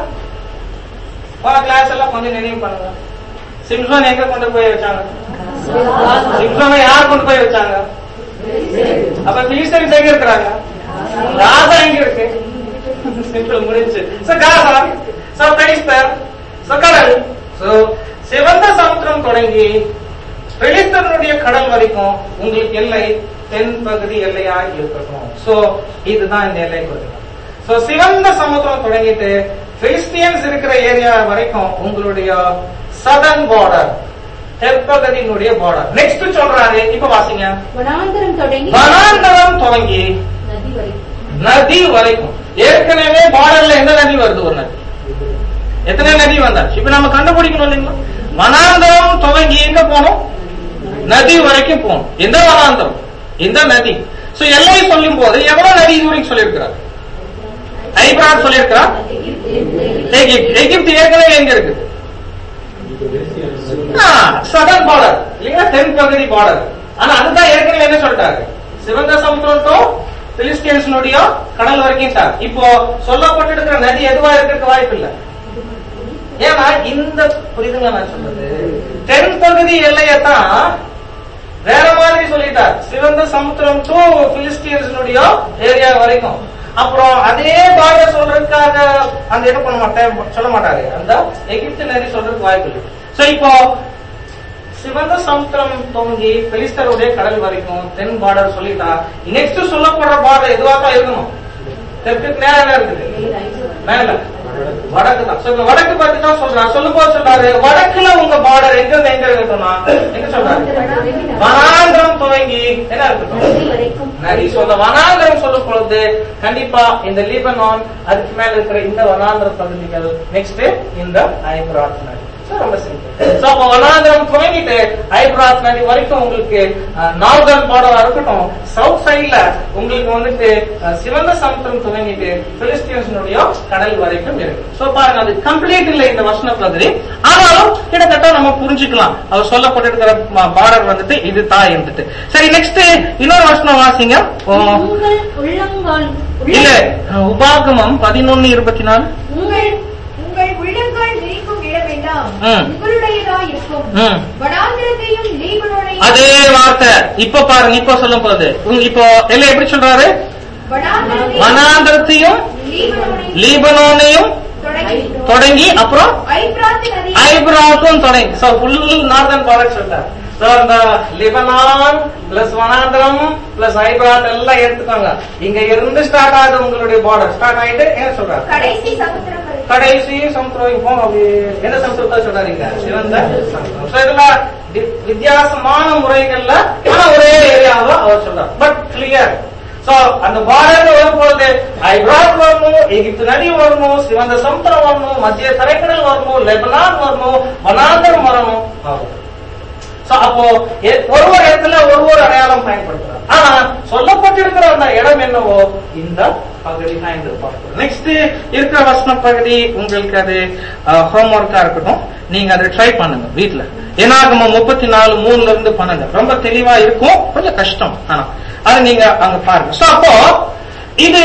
போன கிளாஸ் எல்லாம் கொஞ்சம் நினைவு பண்ணுங்க சிம்சோன் எங்க கொண்டு போய் வச்சாங்க சிம்சோனை யார் கொண்டு போய் வச்சாங்க அப்ப பிலிஸ்தரிஸ் எங்க இருக்கிறாங்க காசா எங்க இருக்கு சிம்பிள் முடிஞ்சு சோ காசா சோ பெலிஸ்தர் சோ கடல் சோ சிவந்த சமுத்திரம் தொடங்கி பெலிஸ்தருடைய கடல் வரைக்கும் உங்களுக்கு எல்லை தென் பகுதி எல்லையா இருக்கட்டும் சோ இதுதான் இந்த எல்லை பகுதி சோ சிவந்த சமுத்திரம் தொடங்கிட்டு பிலிஸ்டியன்ஸ் இருக்கிற ஏரியா வரைக்கும் உங்களுடைய சதன் பார்டர் தெற்பகுதியினுடைய பார்டர் நெக்ஸ்ட் சொல்றாரு இப்ப வாசிங்க வனாந்தரம் தொடங்கி வனாந்தரம் துவங்கி நதி வரைக்கும் நதி வரைக்கும் ஏற்கனவே பார்டர்ல எந்த நதி வருது ஒரு நதி எத்தனை நதி வந்தாச்சு இப்ப நம்ம கண்டுபிடிக்கணும் இல்லைங்களா வனாந்தரம் துவங்கி எங்க போனோம் நதி வரைக்கும் போகணும் எந்த வனாந்தரம் எந்த நதி சோ எல்லை சொல்லும் போது எவ்வளவு நதி இது வரைக்கும் சொல்லியிருக்கிறார் ஐப்ராட் சொல்லியிருக்கிறார் எகிப்து எகிப்து ஏற்கனவே எங்க இருக்கு சதன் பார்டர் இல்லைங்களா தென் பகுதி பார்டர் ஆனா அதுதான் ஏற்கனவே என்ன சொல்லிட்டாரு சிவந்த சமுத்திரம் to பிலிஸ்டியன்ஸ்னுடைய கடல் வரைக்கும் சார் இப்போ சொல்லப்பட்டிருக்கிற நதி எதுவா இருக்கிறதுக்கு வாய்ப்பு இல்ல ஏன்னா இந்த புரியுதுங்க நான் சொல்றது தென் பகுதி எல்லையத்தான் வேற மாதிரி சொல்லிட்டார் சிவந்த சமுத்திரம் டு பிலிஸ்டியன்ஸ்னுடைய ஏரியா வரைக்கும் அப்புறம் அதே பாட சொல்றதுக்காக அந்த இது பண்ண மாட்டேன் சொல்ல மாட்டாரு அந்த எகிப்து நதி சொல்றதுக்கு வாய்ப்பு இல்லை சோ இப்போ சிவந்த சமுத்திரம் துவங்கி பெலிஸ்தருடைய கடல் வரைக்கும் தென் பார்டர் சொல்லிட்டா நெக்ஸ்ட் சொல்லப்படுற பார்டர் எதுவா தான் இருக்கணும் தெற்கு நேரம் இருக்குது மேல வடக்கு தான் So, இந்த வடக்கு பத்தி தான் சொல்றாரு சொல்லும் போது சொல்றாரு வடக்குல உங்க பார்டர் எங்க இருந்து எங்க இருக்கட்டும்னா எங்க சொல்றாரு வனாந்திரம் துவங்கி என்ன இருக்கட்டும் வரைக்கும் நதி So, இந்த வனாந்திரம் சொல்லும் பொழுது கண்டிப்பா இந்த லீபனான் அதுக்கு மேல இருக்கிற இந்த வனாந்திர பகுதிகள் நெக்ஸ்ட் இந்த ஐப்ராத் நதி So, ரொம்ப சிம்பிள் சோ அப்ப வனாந்திரம் துவங்கிட்டு ஐப்ராத் நதி வரைக்கும் உங்களுக்கு நார்தர்ன் பார்டரா இருக்கட்டும் சவுத் சைடுல உங்களுக்கு வந்துட்டு அஹ், சிவந்த சமுத்திரம் துவங்கிட்டு பிலிஸ்தீன்ஸினுடைய கடல் வரைக்கும் இருக்கு சோ பாருங்க அது கம்ப்ளீட் இல்லை இந்த வசன பகுதி ஆனாலும் கிட்டத்தட்ட நம்ம புரிஞ்சுக்கலாம் அவர் சொல்லப்பட்டிருக்கிற பார்டர் வந்துட்டு இது தான் இருந்துட்டு சரி நெக்ஸ்ட் இன்னொரு வசனம் வாசிங்க ஓ, உங்கள் உள்ளங்கால் இல்ல உள்ள- உபாகமம் பதினொன்னு இருபத்தி நாலு உங்கள் உங்கள் உள்ளங்கால் விரிக்கும் இடமெல்லாம் ம். உங்களுடையதா இருக்கும் ம். வனாந்திரத்தையும் லீபனோனையும் அதே வார்த்தை இப்ப பாருங்க இப்ப சொல்லும் போது உங்க- இப்போ எல்லாம் எப்படி சொல்றாரு வனாந்திரத்தையும் வனாந்திரத்தையும் லீபனோனையும் லீபனோனையும் தொடங்கி தொடங்கி அப்புறம் ஐப்ராத்து நதி ஐப்ராத்தும் தொடங்கி சோ ஃபுல் நார்தன் ப்ராடக்ட் சொல்றாரு So, இந்த லிபனான் பிளஸ் வனாந்திரம் பிளஸ் ஐப்ராத் எல்லாம் எடுத்துக்கோங்க இங்க இருந்து ஸ்டார்ட் ஆகுது உங்களுடைய பார்டர் ஸ்டார்ட் ஆயிட்டு என்ன சொல்றாரு கடைசி சமுத்திரம் வரை. கடைசி சமுத்திரம் இப்போ அப்படி என்ன சமுத்திரத்தை சொல்றாருங்க சிவந்த சமுத்திரம் So, இதுல வி- வித்தியாசமான முறைகள்ல ஆனா ஒரே ஏரியாவை அவர் சொல்றார் பட் கிளியர் சோ அந்த பார்டர் வரும்பொழுது ஐப்ராத் வரணும் எகிப்து நதி வரணும் சிவந்த சமுத்திரம் வரணும் மத்திய தரைக்கடல் வரணும் லெபனான் வரணும் வனாந்தரம் வரணும் ஆகும் So, அப்போ எ- ஒரு ஒரு இடத்துல ஒரு ஒரு அடையாளம் பயன்படுத்துறாங்க ஆனா சொல்லப்பட்டிருக்கிற அந்த இடம் என்னவோ இந்த பகுதி தான் என்று பார்க்கிறோம் நெக்ஸ்ட் இருக்கிற வசன பகுதி உங்களுக்கு அது ஹோம்ஒர்க்கா இருக்கட்டும் நீங்க அதை ட்ரை பண்ணுங்க வீட்ல ஏனாகம முப்பத்தி நாலு மூணுல இருந்து பண்ணுங்க ரொம்ப தெளிவா இருக்கும் கொஞ்சம் கஷ்டம் ஆனா அது நீங்க அங்க பாருங்க சோ அப்போ இது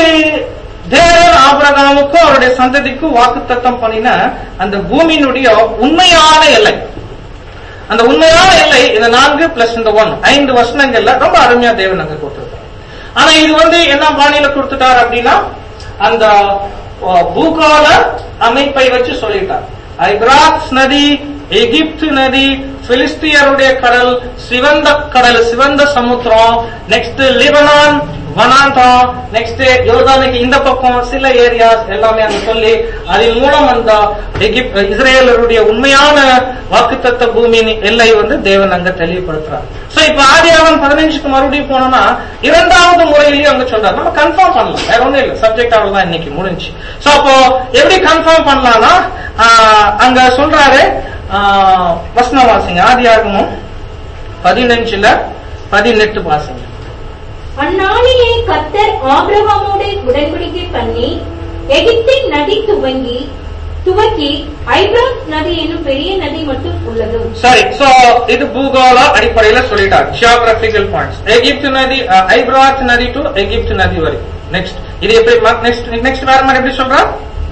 தேவன் ஆபிரகாமுக்கும் அவருடைய சந்ததிக்கும் வாக்குத்தத்தம் பண்ணின அந்த பூமியினுடைய உண்மையான எல்லை அந்த உண்மையான எல்லை இந்த நான்கு பிளஸ் இந்த ஒன் ஐந்து வசனங்கள்ல ரொம்ப அருமையா தேவன் அங்க கொடுத்திருக்காரு ஆனா இது வந்து என்ன பாணியில கொடுத்துட்டார் அப்படின்னா அந்த அஹ், பூகால அமைப்பை வச்சு சொல்லிட்டார் ஐப்ராத் நதி எகிப்து நதி பிலிஸ்தியருடைய கடல் சிவந்த கடல் சிவந்த சமுத்திரம் நெக்ஸ்ட் லிபனான் வனாந்தரம் நெக்ஸ்ட் யோர்தானுக்கு இந்த பக்கம் சில ஏரியாஸ் எல்லாமே அங்க சொல்லி அதன் மூலம் அந்த எகிப்த் இஸ்ரேலருடைய உண்மையான வாக்குத்தத்த பூமியின் எல்லை வந்து தேவன் அங்க தெளிவுபடுத்துறார் சோ இப்ப ஆதியாகமம் பதினஞ்சுக்கு மறுபடியும் போனோம்னா இரண்டாவது முறையிலயும் அங்க சொல்றாரு நம்ம கன்ஃபார்ம் பண்ணலாம் வேற ஒண்ணும் இல்ல சப்ஜெக்ட் அவ்வளவுதான் இன்னைக்கு முடிஞ்சு சோ அப்போ எப்படி கன்ஃபார்ம் பண்ணலாம்னா ஆஹ், அங்க சொல்றாரு ஆஹ், வசனம் வாசிங்க ஆதியாகமம் பதினஞ்சுல பதினெட்டு வாசிங்க அந்நாளிலே கர்த்தர் ஆபிரகாமோடு உடன்படிக்கை பண்ணி எகிப்தின் நதி துவங்கி துவக்கி ஐப்ராத் நதி என்னும் பெரிய நதி மட்டும் உள்ளது சரி சோ இது பூகோள அடிப்படையில சொல்லிட்டார் ஜியோகிராபிக்கல் பாயிண்ட்ஸ் எகிப்து நதி அஹ், ஐப்ராத் நதி டு எகிப்து நதி வரைக்கும் நெக்ஸ்ட் இது எப்படி நெக்ஸ்ட் நெக்ஸ்ட் வேற மாதிரி எப்படி சொல்றா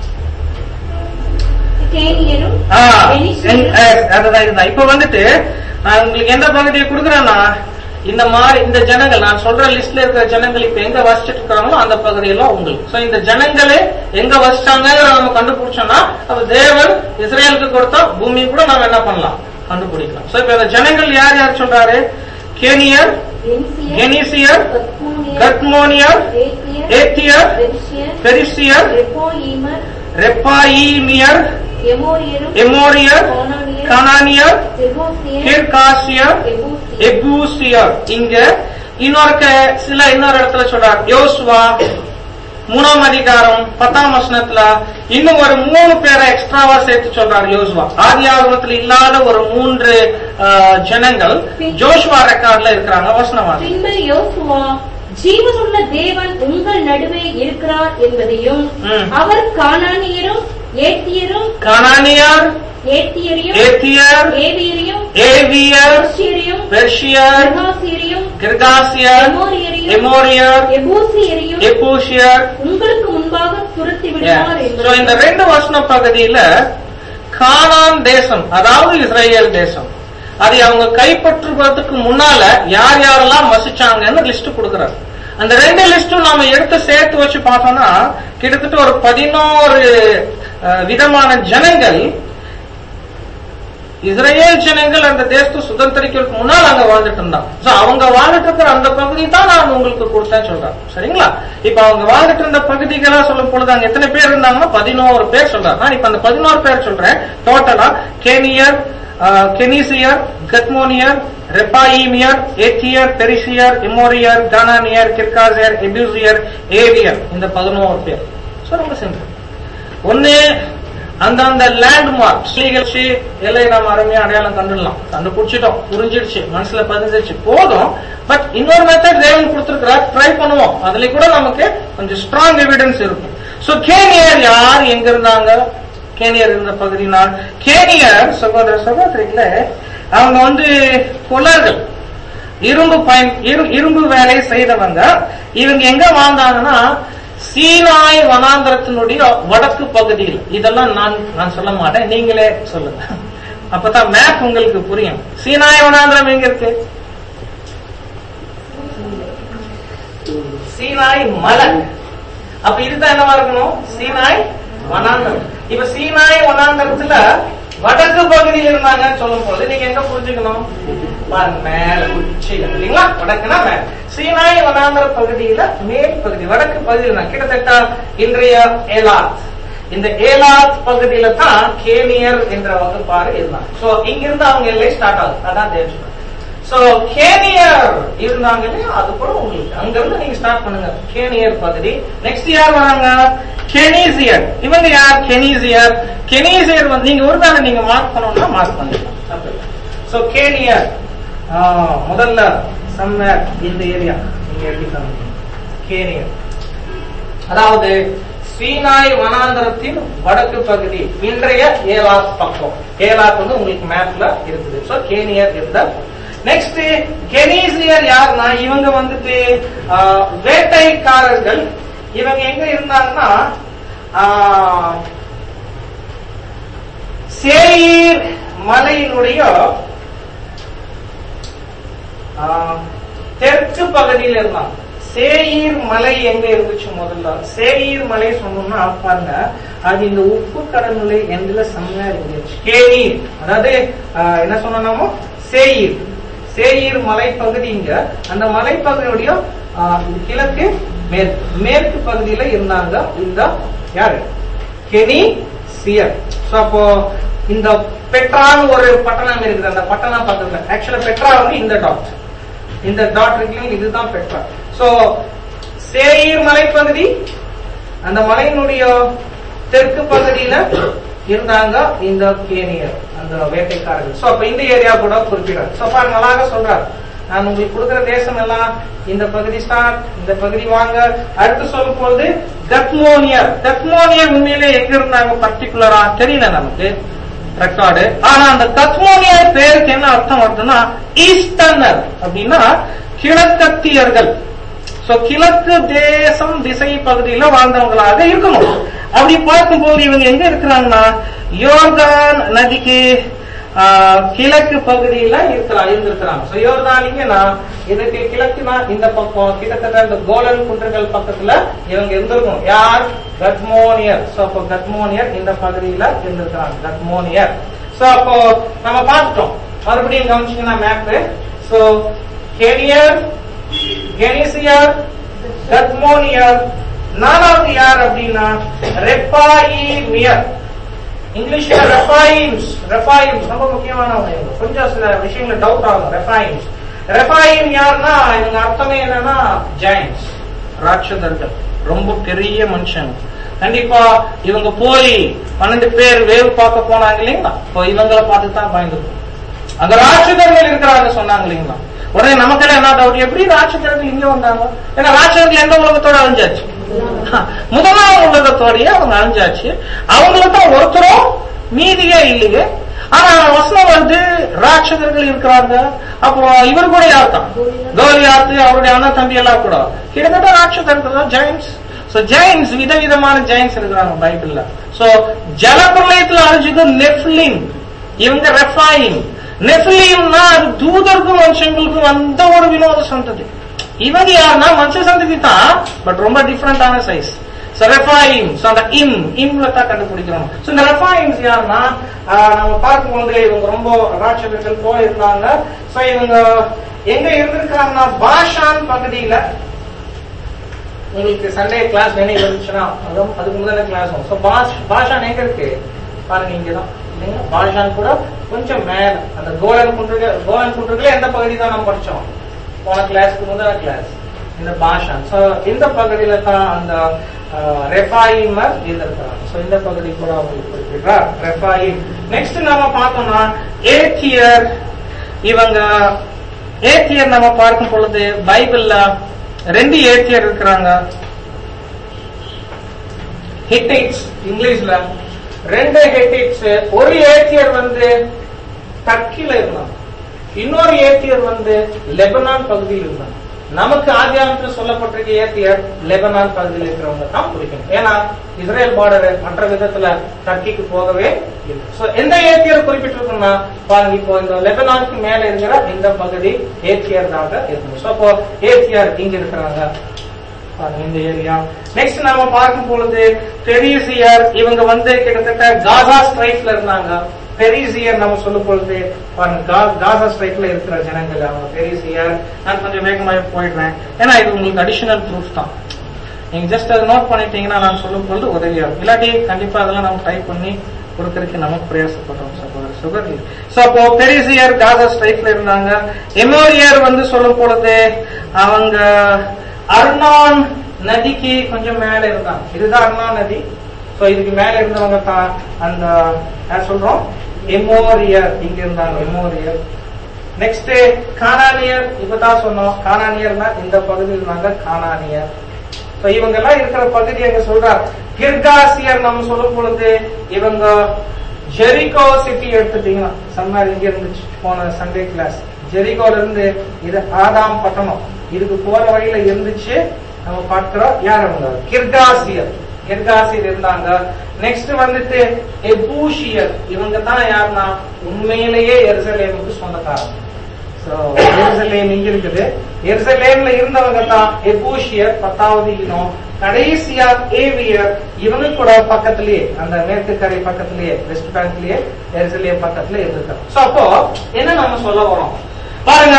கேனியரும் ஆ, பெனிசியரும், என்- அஹ், அதுதான் இதுதான் இப்ப வந்துட்டு நான் உங்களுக்கு எந்த பகுதியை கொடுக்குறேன்னா இந்த மாதிரி இந்த ஜனங்கள் நான் சொல்ற லிஸ்ட்ல இருக்கிற ஜனங்கள் இப்ப எங்க வசிச்சிட்டு இருக்காங்களோ அந்த பகுதியெல்லாம் உங்களுக்கு சோ இந்த ஜனங்களே எங்க வசிச்சாங்க நம்ம கண்டுபிடிச்சோம்னா அப்ப தேவன் இஸ்ரேலுக்கு கொடுத்தா பூமி கூட நம்ம என்ன பண்ணலாம் கண்டுபிடிக்கலாம் சோ இப்ப இந்த ஜனங்கள் யார் யார் சொல்றாரு கேனியர் பெனிசியர், கெனிசியர் கத்மோனியர், கத்மோனியர் ஏத்தியர், ஏத்தியர் பெரிசியர், பெரிசியர் ரெப்போயீமர், ரெப்பாயிமியர் எமோரியரும், எமோரியர் கோனானியர், கனானியர் ஜெபூசியர், கிர்காசியர் எபூசியர், எபூசியர் இங்க இன்னொரு க- சில இன்னொரு இடத்துல சொல்றார் யோசுவா மூணாம் அதிகாரம் பத்தாம் வசனத்துல இன்னும் ஒரு மூணு பேரை எக்ஸ்ட்ராவா சேர்த்து சொல்றார் யோசுவா ஆதி ஆகமத்துல இல்லாத ஒரு மூன்று ஆஹ், ஜனங்கள் ஜோஷுவா ரெக்கார்ட்ல இருக்கிறாங்க வசனவாதி பின்பு யோசுவா ஜீவனுள்ள தேவன் உங்கள் நடுவே இருக்கிறார் என்பதையும் ம். அவர் கானானியரும் ஏத்தியரும் கனானியர் ஏத்தியரையும் ஏத்தியர் ஏவியரையும் ஏவியர் பெர்ஷியரையும் பெர்ஷியர் பெர்காசியரையும் கிர்காசியர் எமோரியரையும் எமோரியர் எபூசியரையும் எபூசியர் உங்களுக்கு முன்பாக துரத்தி விடுவார் So, இந்த ரெண்டு வசன பகுதியில கானான் தேசம் அதாவது இஸ்ரேல் தேசம் அதை அவங்க கைப்பற்றுவதற்கு முன்னால யார் யாரெல்லாம் வசிச்சாங்கன்னு லிஸ்ட் கொடுக்குறாரு அந்த ரெண்டு லிஸ்டும் நாம எடுத்து சேர்த்து வச்சு பார்த்தோம்னா கிட்டத்தட்ட ஒரு பதினோரு அஹ், விதமான ஜனங்கள் இஸ்ரேல் ஜனங்கள் அந்த தேசத்தை சுதந்திரிக்கிறதுக்கு முன்னால் அங்க வாழ்ந்துட்டு இருந்தாங்க So, அவங்க வாழ்ந்துட்டு இருக்கிற அந்த பகுதி தான் நான் உங்களுக்கு கொடுத்தேன் சொல்றேன் சரிங்களா இப்ப அவங்க வாழ்ந்துட்டு இருந்த பகுதிகளா சொல்லும் பொழுது அங்க எத்தனை பேர் இருந்தாங்கன்னா பதினோரு பேர் சொல்றாங்க நான் இப்ப அந்த பதினோரு பேர் சொல்றேன் டோட்டலா கேனியர் கெனிசியர் கத்மோனியர் ரெப்பாயிமியர் ஏத்தியர் பெரிசியர் இமோரியர் கானானியர் கிர்காசியர் எபியூசியர் ஏவியர் இந்த பதினோரு பேர் So, ரொம்ப சிம்பிள் ஒண்ணு அந்தந்த லேண்ட்மார்க் ஸ்ரீகழ்ச்சி எல்லை நாம அருமையா அடையாளம் கண்டுடலாம் கண்டுபிடிச்சிட்டோம் புரிஞ்சிடுச்சு மனசுல பதிஞ்சிருச்சு போதும் பட் இன்னொரு மெத்தட் தேவன் கொடுத்திருக்கிறார் ட்ரை பண்ணுவோம் அதுல கூட நமக்கு கொஞ்சம் ஸ்ட்ராங் எவிடன்ஸ் இருக்கும் சோ கேனியர் யார் எங்க இருந்தாங்க கேனியர் இருந்த பகுதினால் கேனியர் சகோதர சகோதரிகளே அவங்க வந்து கொலர்கள் இரும்பு பயன் இரு- இரும்பு வேலை செய்தவங்க இவங்க எங்க வாழ்ந்தாங்கன்னா சீனாய் வனாந்திரத்தினுடைய வடக்கு பகுதியில் இதெல்லாம் நான் நான் சொல்ல மாட்டேன் நீங்களே சொல்லுங்க அப்பதான் மேப் உங்களுக்கு புரியும் சீனாய் வனாந்திரம் எங்க இருக்கு சீனாய் மலை அப்ப இதுதான் என்னவா இருக்கணும் சீனாய் வனாந்தரம் இப்ப சீனாய் வனாந்தரத்துல வடக்கு பகுதியில் இருந்தாங்கன்னு சொல்லும் போது நீங்க எங்க புரிஞ்சுக்கணும் பாருங்க, மேல உச்சியில இல்லைங்களா வடக்குனா மேல சீனாய் வனாந்தர பகுதியில மேல் பகுதி வடக்கு பகுதியில் தான் கிட்டத்தட்ட இன்றைய ஏலாத் இந்த ஏலாத் பகுதியில தான் கேனியர் என்ற வகுப்பாறு இருந்தாங்க சோ இங்கிருந்து அவங்க எல்லை ஸ்டார்ட் ஆகுது அதான் தேவம் சோ கேனியர் இருந்தாங்க இல்லையா அது கூட உங்களுக்கு அங்க இருந்து நீங்க ஸ்டார்ட் பண்ணுங்க கேனியர் பகுதி நெக்ஸ்ட் யார் வராங்க கெனீசியர் இவங்க யார் கெனீசியர் கெனீசியர் வந்து நீங்க ஒரு வேளை நீங்க மார்க் பண்ணணும்னா மார்க் பண்ணிக்கலாம் தப்பு இல்லை சோ கேனியர் ஆ, முதல்ல சம்மர் இந்த ஏரியா நீங்க எழுதிக்காங்க கேனியர் அதாவது சீனாய் வனாந்தரத்தின் வடக்கு பகுதி இன்றைய ஏலாத் பக்கம் ஏலாத் வந்து உங்களுக்கு மேப்ல இருக்குது சோ கேனியர் இருந்த நெக்ஸ்ட் கெனீசியர் யாருன்னா இவங்க வந்துட்டு ஆ, வேட்டைக்காரர்கள் இவங்க எங்க இருந்தாங்கன்னா ஆ, சேயீர் மலையினுடைய ஆ, தெற்கு பகுதியில் இருந்தாங்க சேயீர் மலை எங்க இருந்துச்சு முதல்ல சேயீர் மலை சொன்னோம்னா பாருங்க அது இந்த உப்பு கடலுடைய எண்ட்ல செம்மையா இருந்துச்சு கேனீர் அதாவது ஆ, என்ன சொன்னோமோ சேயீர் சேயீர் மலை பகுதி இங்க அந்த மலைப்பகுதியுடைய ஆ, இது கிழக்கு மேற்கு மேற்கு பகுதியில இருந்தாங்க இந்த யாரு கெனி சியர் சோ அப்போ இந்த பெட்ரான்னு ஒரு பட்டணம் இருக்குது அந்த பட்டணம் பக்கத்துல ஆக்சுவலா பெட்ரா வந்து இந்த டாட் இந்த டாட் இருக்கு இதுதான் பெட்ரா சோ சேயீர் மலைப்பகுதி அந்த மலையினுடைய தெற்கு பகுதியில இருந்தாங்க இந்த கேனியர் அந்த வேட்டைக்காரர்கள் சோ அப்ப இந்த ஏரியா கூட குறிப்பிடாரு சோ பாருங்க அழகா சொல்றாரு நான் உங்களுக்கு கொடுக்கிற தேசம் எல்லாம் இந்த பகுதி ஸ்டார்ட் இந்த பகுதி வாங்க அடுத்து சொல்லும் பொழுது கத்மோனியர் கத்மோனியர் உண்மையிலே எங்க இருந்தாங்க பர்டிகுலரா தெரியல நமக்கு ரெக்கார்டு ஆனா அந்த கத்மோனியர் பேருக்கு என்ன அர்த்தம் வருதுன்னா ஈஸ்டர்னர் அப்படின்னா கிழக்கத்தியர்கள் சோ கிழக்கு தேசம் திசை பகுதியில வாழ்ந்தவங்களாக இருக்கணும் அப்படி பார்க்கும்போது இவங்க எங்க இருக்கிறாங்கன்னா யோர்தான் நதிக்கு ஆஹ், கிழக்கு பகுதியில இருக்கிறாங்க இருந்திருக்கிறாங்க சோ யோர்தான் இங்கன்னா இதுக்கு கிழக்குனா இந்த பக்கம் கிட்டத்தட்ட இந்த கோலன் குன்றுகள் பக்கத்துல இவங்க இருந்திருக்கும் யார் கத்மோனியர் சோ அப்போ கத்மோனியர் இந்த பகுதியில இருந்திருக்கிறாங்க கத்மோனியர் சோ அப்போ நம்ம பார்த்துட்டோம் மறுபடியும் கவனிச்சீங்கன்னா மேப் சோ கெனியர் கெனிசியர் கத்மோனியர் நாலாவது யார் அப்படின்னா ரெப்பாயிமியர் இங்கிலீஷ்ல ரெஃபாயிம்ஸ் ரெஃபாயிம்ஸ் ரொம்ப முக்கியமானவங்க இவங்க. கொஞ்சம் சில விஷயங்கள டவுட் ஆகும் ரெஃபாயிம்ஸ் ரெஃபாயிம் யாருன்னா இவங்க அர்த்தமே என்னன்னா ஜெயின்ஸ் ராட்சதர்கள் ரொம்ப பெரிய மனுஷங்க கண்டிப்பா இவங்க போய் பன்னெண்டு பேர் வேவு பார்க்க போனாங்க இல்லைங்களா இப்போ இவங்களை பார்த்து தான் பயந்துருக்கும் அங்க ராட்சதர்கள் இருக்கிறாங்க சொன்னாங்க இல்லைங்களா உடனே நமக்கெல்லாம் என்ன டவுட் எப்படி ராட்சதர்கள் இங்க வந்தாங்க ஏன்னா ராட்சதர்கள் எந்த உலகத்தோட அழிஞ்சாச்சு முதலாம் உலகத்தோடயே அவங்க அழிஞ்சாச்சு அவங்கள தான் ஒருத்தரும் மீதியே இல்லையே ஆனா வசனம் வந்து ராட்சதர்கள் இருக்கிறாங்க அப்போ இவர் கூட யார் தான் கோலியாத்து அவருடைய அண்ணன் தம்பி எல்லாம் கூட கிட்டத்தட்ட ராட்சதர்கள் தான் ஜெயின்ஸ் சோ ஜெயின்ஸ் விதவிதமான ஜெயின்ஸ் இருக்கிறாங்க பைபிள்ல சோ ஜலப்பிரளயத்துல அழிஞ்சது நெஃப்லிம் இவங்க ரெஃபாயின் நெஃபிலிம்னா அது தூதருக்கும் மனுஷங்களுக்கும் வந்த ஒரு வினோத சந்ததி இவங்க யாருன்னா மனுஷ சந்ததி தான் பட் ரொம்ப டிஃபரெண்டான சைஸ் So, ரெஃபாயிம் So, அந்த இம் இம்ல தான் கண்டுபிடிக்கிறோம் So, இந்த ரெஃபாயிம்ஸ் யாருன்னா ஆஹ், நம்ம பார்க்கும்போது இவங்க ரொம்ப ராட்சதர்கள் போல இருந்தாங்க சோ இவங்க எங்க இருந்திருக்காங்கன்னா பாஷான் பகுதியில உங்களுக்கு சண்டே கிளாஸ் நினைவு இருந்துச்சுன்னா அதுவும் அதுக்கு முதல்ல கிளாஸ் ஸோ பாஷ் பாஷான் எங்க இருக்கு பாருங்க இங்கதான் இல்லைங்க பாஷான் கூட கொஞ்சம் மேல அந்த கோலன் குன்றுகள் கோலன் குன்றுகளே எந்த பகுதி தான் நம்ம படிச்சோம் போன கிளாஸ்க்கு முதல்ல கிளாஸ் இந்த பாஷான் ஸோ இந்த பகுதியில தான் அந்த ரெஃபாயிமர் இருந்திருக்கிறாங்க ஸோ இந்த பகுதி கூட அவங்களுக்கு குறிப்பிடுறார் ரெஃபாயிம் நெக்ஸ்ட் நாம பார்த்தோம்னா ஏத்தியர் இவங்க ஏத்தியர் நம்ம பார்க்கும் பொழுது பைபிள்ல ரெண்டு ஏத்தியர் இருக்கிறாங்க ஹிட்டைட்ஸ் இங்கிலீஷ்ல ரெண்டு ஹிட்டைட்ஸ் ஒரு ஏத்தியர் வந்து டர்க்கில இருந்தாங்க இன்னொரு ஏத்தியர் வந்து லெபனான் பகுதியில் இருந்தாங்க நமக்கு ஆதியாமத்தில் சொல்லப்பட்டிருக்க ஏத்தியர் லெபனான் பகுதியில் இருக்கிறவங்க தான் பிடிக்கும் ஏன்னா இஸ்ரேல் பார்டர் மற்ற விதத்துல டர்க்கிக்கு போகவே இல்லை சோ எந்த ஏத்தியர் குறிப்பிட்டிருக்கோம்னா பாருங்க இப்போ இந்த லெபனானுக்கு மேல இருக்கிற இந்த பகுதி ஏத்தியர் தான் இருக்கும் சோ அப்போ ஏத்தியர் இங்க இருக்கிறாங்க பாருங்க இந்த ஏரியா நெக்ஸ்ட் நாம பார்க்கும் பொழுது பெரிசியர் இவங்க வந்து கிட்டத்தட்ட காசா ஸ்ட்ரைட்ல இருந்தாங்க பெரிசியர் நம்ம சொல்லும் பொழுது பாருங்க கா- காசா ஸ்ட்ரைட்ல இருக்கிற ஜனங்கள் அவங்க பெரிசியர் நான் கொஞ்சம் வேகமாக போயிடுறேன் ஏன்னா இது உங்களுக்கு அடிஷனல் ப்ரூஃப் தான் நீங்க ஜஸ்ட் அதை நோட் பண்ணிட்டீங்கன்னா நான் சொல்லும் பொழுது உதவியா இருக்கும் இல்லாட்டி கண்டிப்பா அதெல்லாம் நம்ம டைப் பண்ணி கொடுக்கறதுக்கு நமக்கு பிரயாசப்படுறோம் சகோதர சுகர் சோ அப்போ பெரிசியர் காசா ஸ்ட்ரைட்ல இருந்தாங்க எமோரியர் வந்து சொல்லும் பொழுது அவங்க அர்னான் நதிக்கு கொஞ்சம் மேல இருந்தாங்க இதுதான் அர்னான் நதி சோ இதுக்கு மேல இருந்தவங்க தான் அந்த என்ன சொல்றோம் எமோரியர் இங்க இருந்தாங்க எமோரியர் நெக்ஸ்ட் கானானியர் இப்பதான் சொன்னோம் கானானியர்னா இந்த பகுதியில் இருந்தாங்க கானானியர் So, இவங்க எல்லாம் இருக்கிற பகுதி எங்க சொல்றார் கிர்காசியர் நம்ம சொல்லும் பொழுது இவங்க ஜெரிகோ சிட்டி எடுத்துட்டீங்கன்னா சம்மார் இங்க இருந்துச்சு போன சண்டே கிளாஸ் ஜெரிகோல இருந்து இது ஆதாம் பட்டணம் இதுக்கு போற வழியில இருந்துச்சு நம்ம பார்க்கிறோம் யார் அவங்க கிர்காசியர் கிர்காசியர் இருந்தாங்க நெக்ஸ்ட் வந்துட்டு எபூஷியர் இவங்க தான் யாருன்னா உண்மையிலேயே எருசலேமுக்கு சொந்தக்காரங்க So, எருசலேம் இங்க இருக்குது எருசலேம்ல இருந்தவங்க தான் எபூஷியர் பத்தாவது இனம் கடைசியா ஏவியர் இவங்க கூட பக்கத்திலேயே அந்த மேற்கு கரை பக்கத்திலேயே வெஸ்ட் பேங்க்லயே எருசலேம் பக்கத்துல இருந்திருக்காங்க சோ அப்போ என்ன நம்ம சொல்ல வரோம் பாருங்க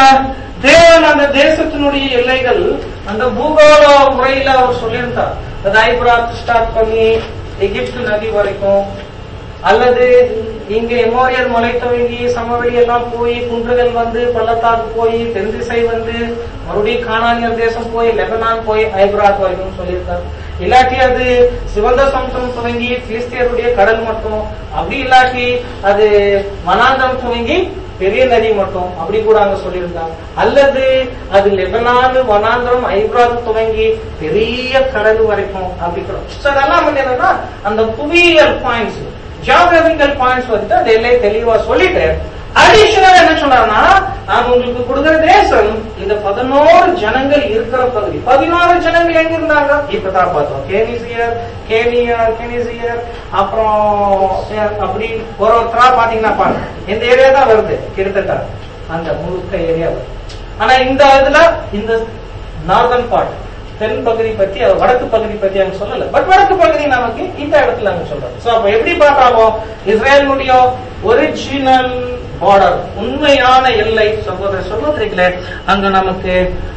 தேவன் அந்த தேசத்தினுடைய எல்லைகள் அந்த பூகோள முறையில அவர் சொல்லியிருந்தார் அது ஐப்ராத் ஸ்டார்ட் பண்ணி எகிப்து நதி வரைக்கும் அல்லது இங்க எமோரியர் மலை துவங்கி சமவெளி எல்லாம் போய் குன்றுகள் வந்து பள்ளத்தாக்கு போய் தென் திசை வந்து மறுபடியும் கானானியர் தேசம் போய் லெபனான் போய் ஐப்ராத் வரைக்கும் சொல்லியிருக்காரு இல்லாட்டி அது சிவந்த சமுத்திரம் துவங்கி பிலிஸ்தியருடைய கடல் மட்டும் அப்படி இல்லாட்டி அது வனாந்தரம் துவங்கி பெரிய நதி மட்டும் அப்படி கூட அங்க சொல்லியிருந்தாங்க அல்லது அது லெபனான் வனாந்தரம் ஐப்ராத் துவங்கி பெரிய கடல் வரைக்கும் அப்படி கூட So, அதெல்லாம் வந்து என்னன்னா அந்த புவியியல் பாயிண்ட்ஸ் ஜியாகிரபிக்கல் பாயிண்ட்ஸ் வந்துட்டு அது எல்லாம் தெளிவா சொல்லிட்டு அடிஷனல் என்ன சொன்னார்னா நான் உங்களுக்கு கொடுக்கிற தேசம் இந்த பதினோரு ஜனங்கள் இருக்கிற பகுதி பதினோரு ஜனங்கள் எங்க இருந்தாங்க இப்பதான் பார்த்தோம் கேனிசியர் கேனியர் கேனிசியர் அப்புறம் ஏ- அப்படி ஒரு ஒருத்தரா பாத்தீங்கன்னா பாருங்க இந்த ஏரியா தான் வருது கிட்டத்தட்ட அந்த முழுக்க ஏரியா வருது ஆனா இந்த இதுல இந்த நார்தன் பார்ட் தென் பகுதி பத்தி அது வடக்கு பகுதி பத்தி அவங்க சொல்லல பட் வடக்கு பகுதி நமக்கு இந்த இடத்துல அவங்க சொல்றாங்க சோ அப்ப எப்படி பார்த்தாலும் இஸ்ரேலுடைய ஒரிஜினல் பார்டர் உண்மையான எல்லை சகோதர சகோதரிகளே அங்க நமக்கு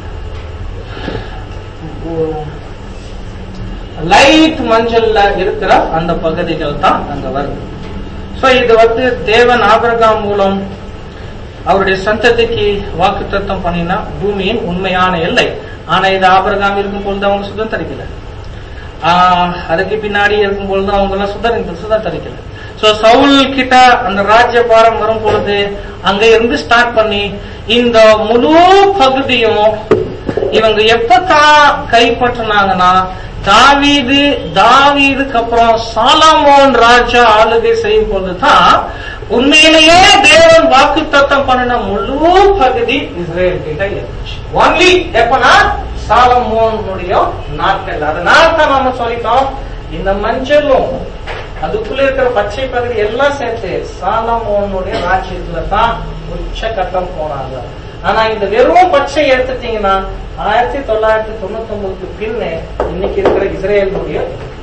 லைட் மஞ்சள்ல இருக்கிற அந்த பகுதிகள் தான் அங்க வருது சோ இது வந்து தேவன் ஆபிரகாம் மூலம் அவருடைய சந்ததிக்கு வாக்குத்தத்தம் பண்ணினா பூமியின் உண்மையான எல்லை ஆனா இது ஆபிரகாம் இருக்கும் பொழுது அவங்க சுதந்திரிக்கல ஆஹ் அதுக்கு பின்னாடி இருக்கும் பொழுது அவங்க எல்லாம் சுதந்திர சுதந்திரிக்கல சோ சவுல் கிட்ட அந்த ராஜ்ய பாரம் வரும் பொழுது அங்க இருந்து ஸ்டார்ட் பண்ணி இந்த முழு பகுதியும் இவங்க எப்பதான் கைப்பற்றினாங்கன்னா தாவீது தாவீதுக்கு அப்புறம் சாலமோன் ராஜா ஆளுகை செய்யும் பொழுதுதான் உண்மையிலேயே தேவன் வாக்கு தத்தம் பண்ணின முழு பகுதி இஸ்ரேல் கிட்ட இருந்துச்சு ஒன்லி எப்பனா சாலமோனுடைய நாட்கள் அதனால தான் நாம சொல்லிட்டோம் இந்த மஞ்சளும் அதுக்குள்ள இருக்கிற பச்சை பகுதி எல்லாம் சேர்த்து சாலமோனுடைய ராஜ்யத்துல தான் உச்ச கட்டம் போனாங்க ஆனா இந்த வெறும் பச்சை எடுத்துட்டீங்கன்னா ஆயிரத்தி தொள்ளாயிரத்தி தொண்ணூத்தி ஒன்பதுக்கு பின்ன இன்னைக்கு இருக்கிற இஸ்ரேலுடைய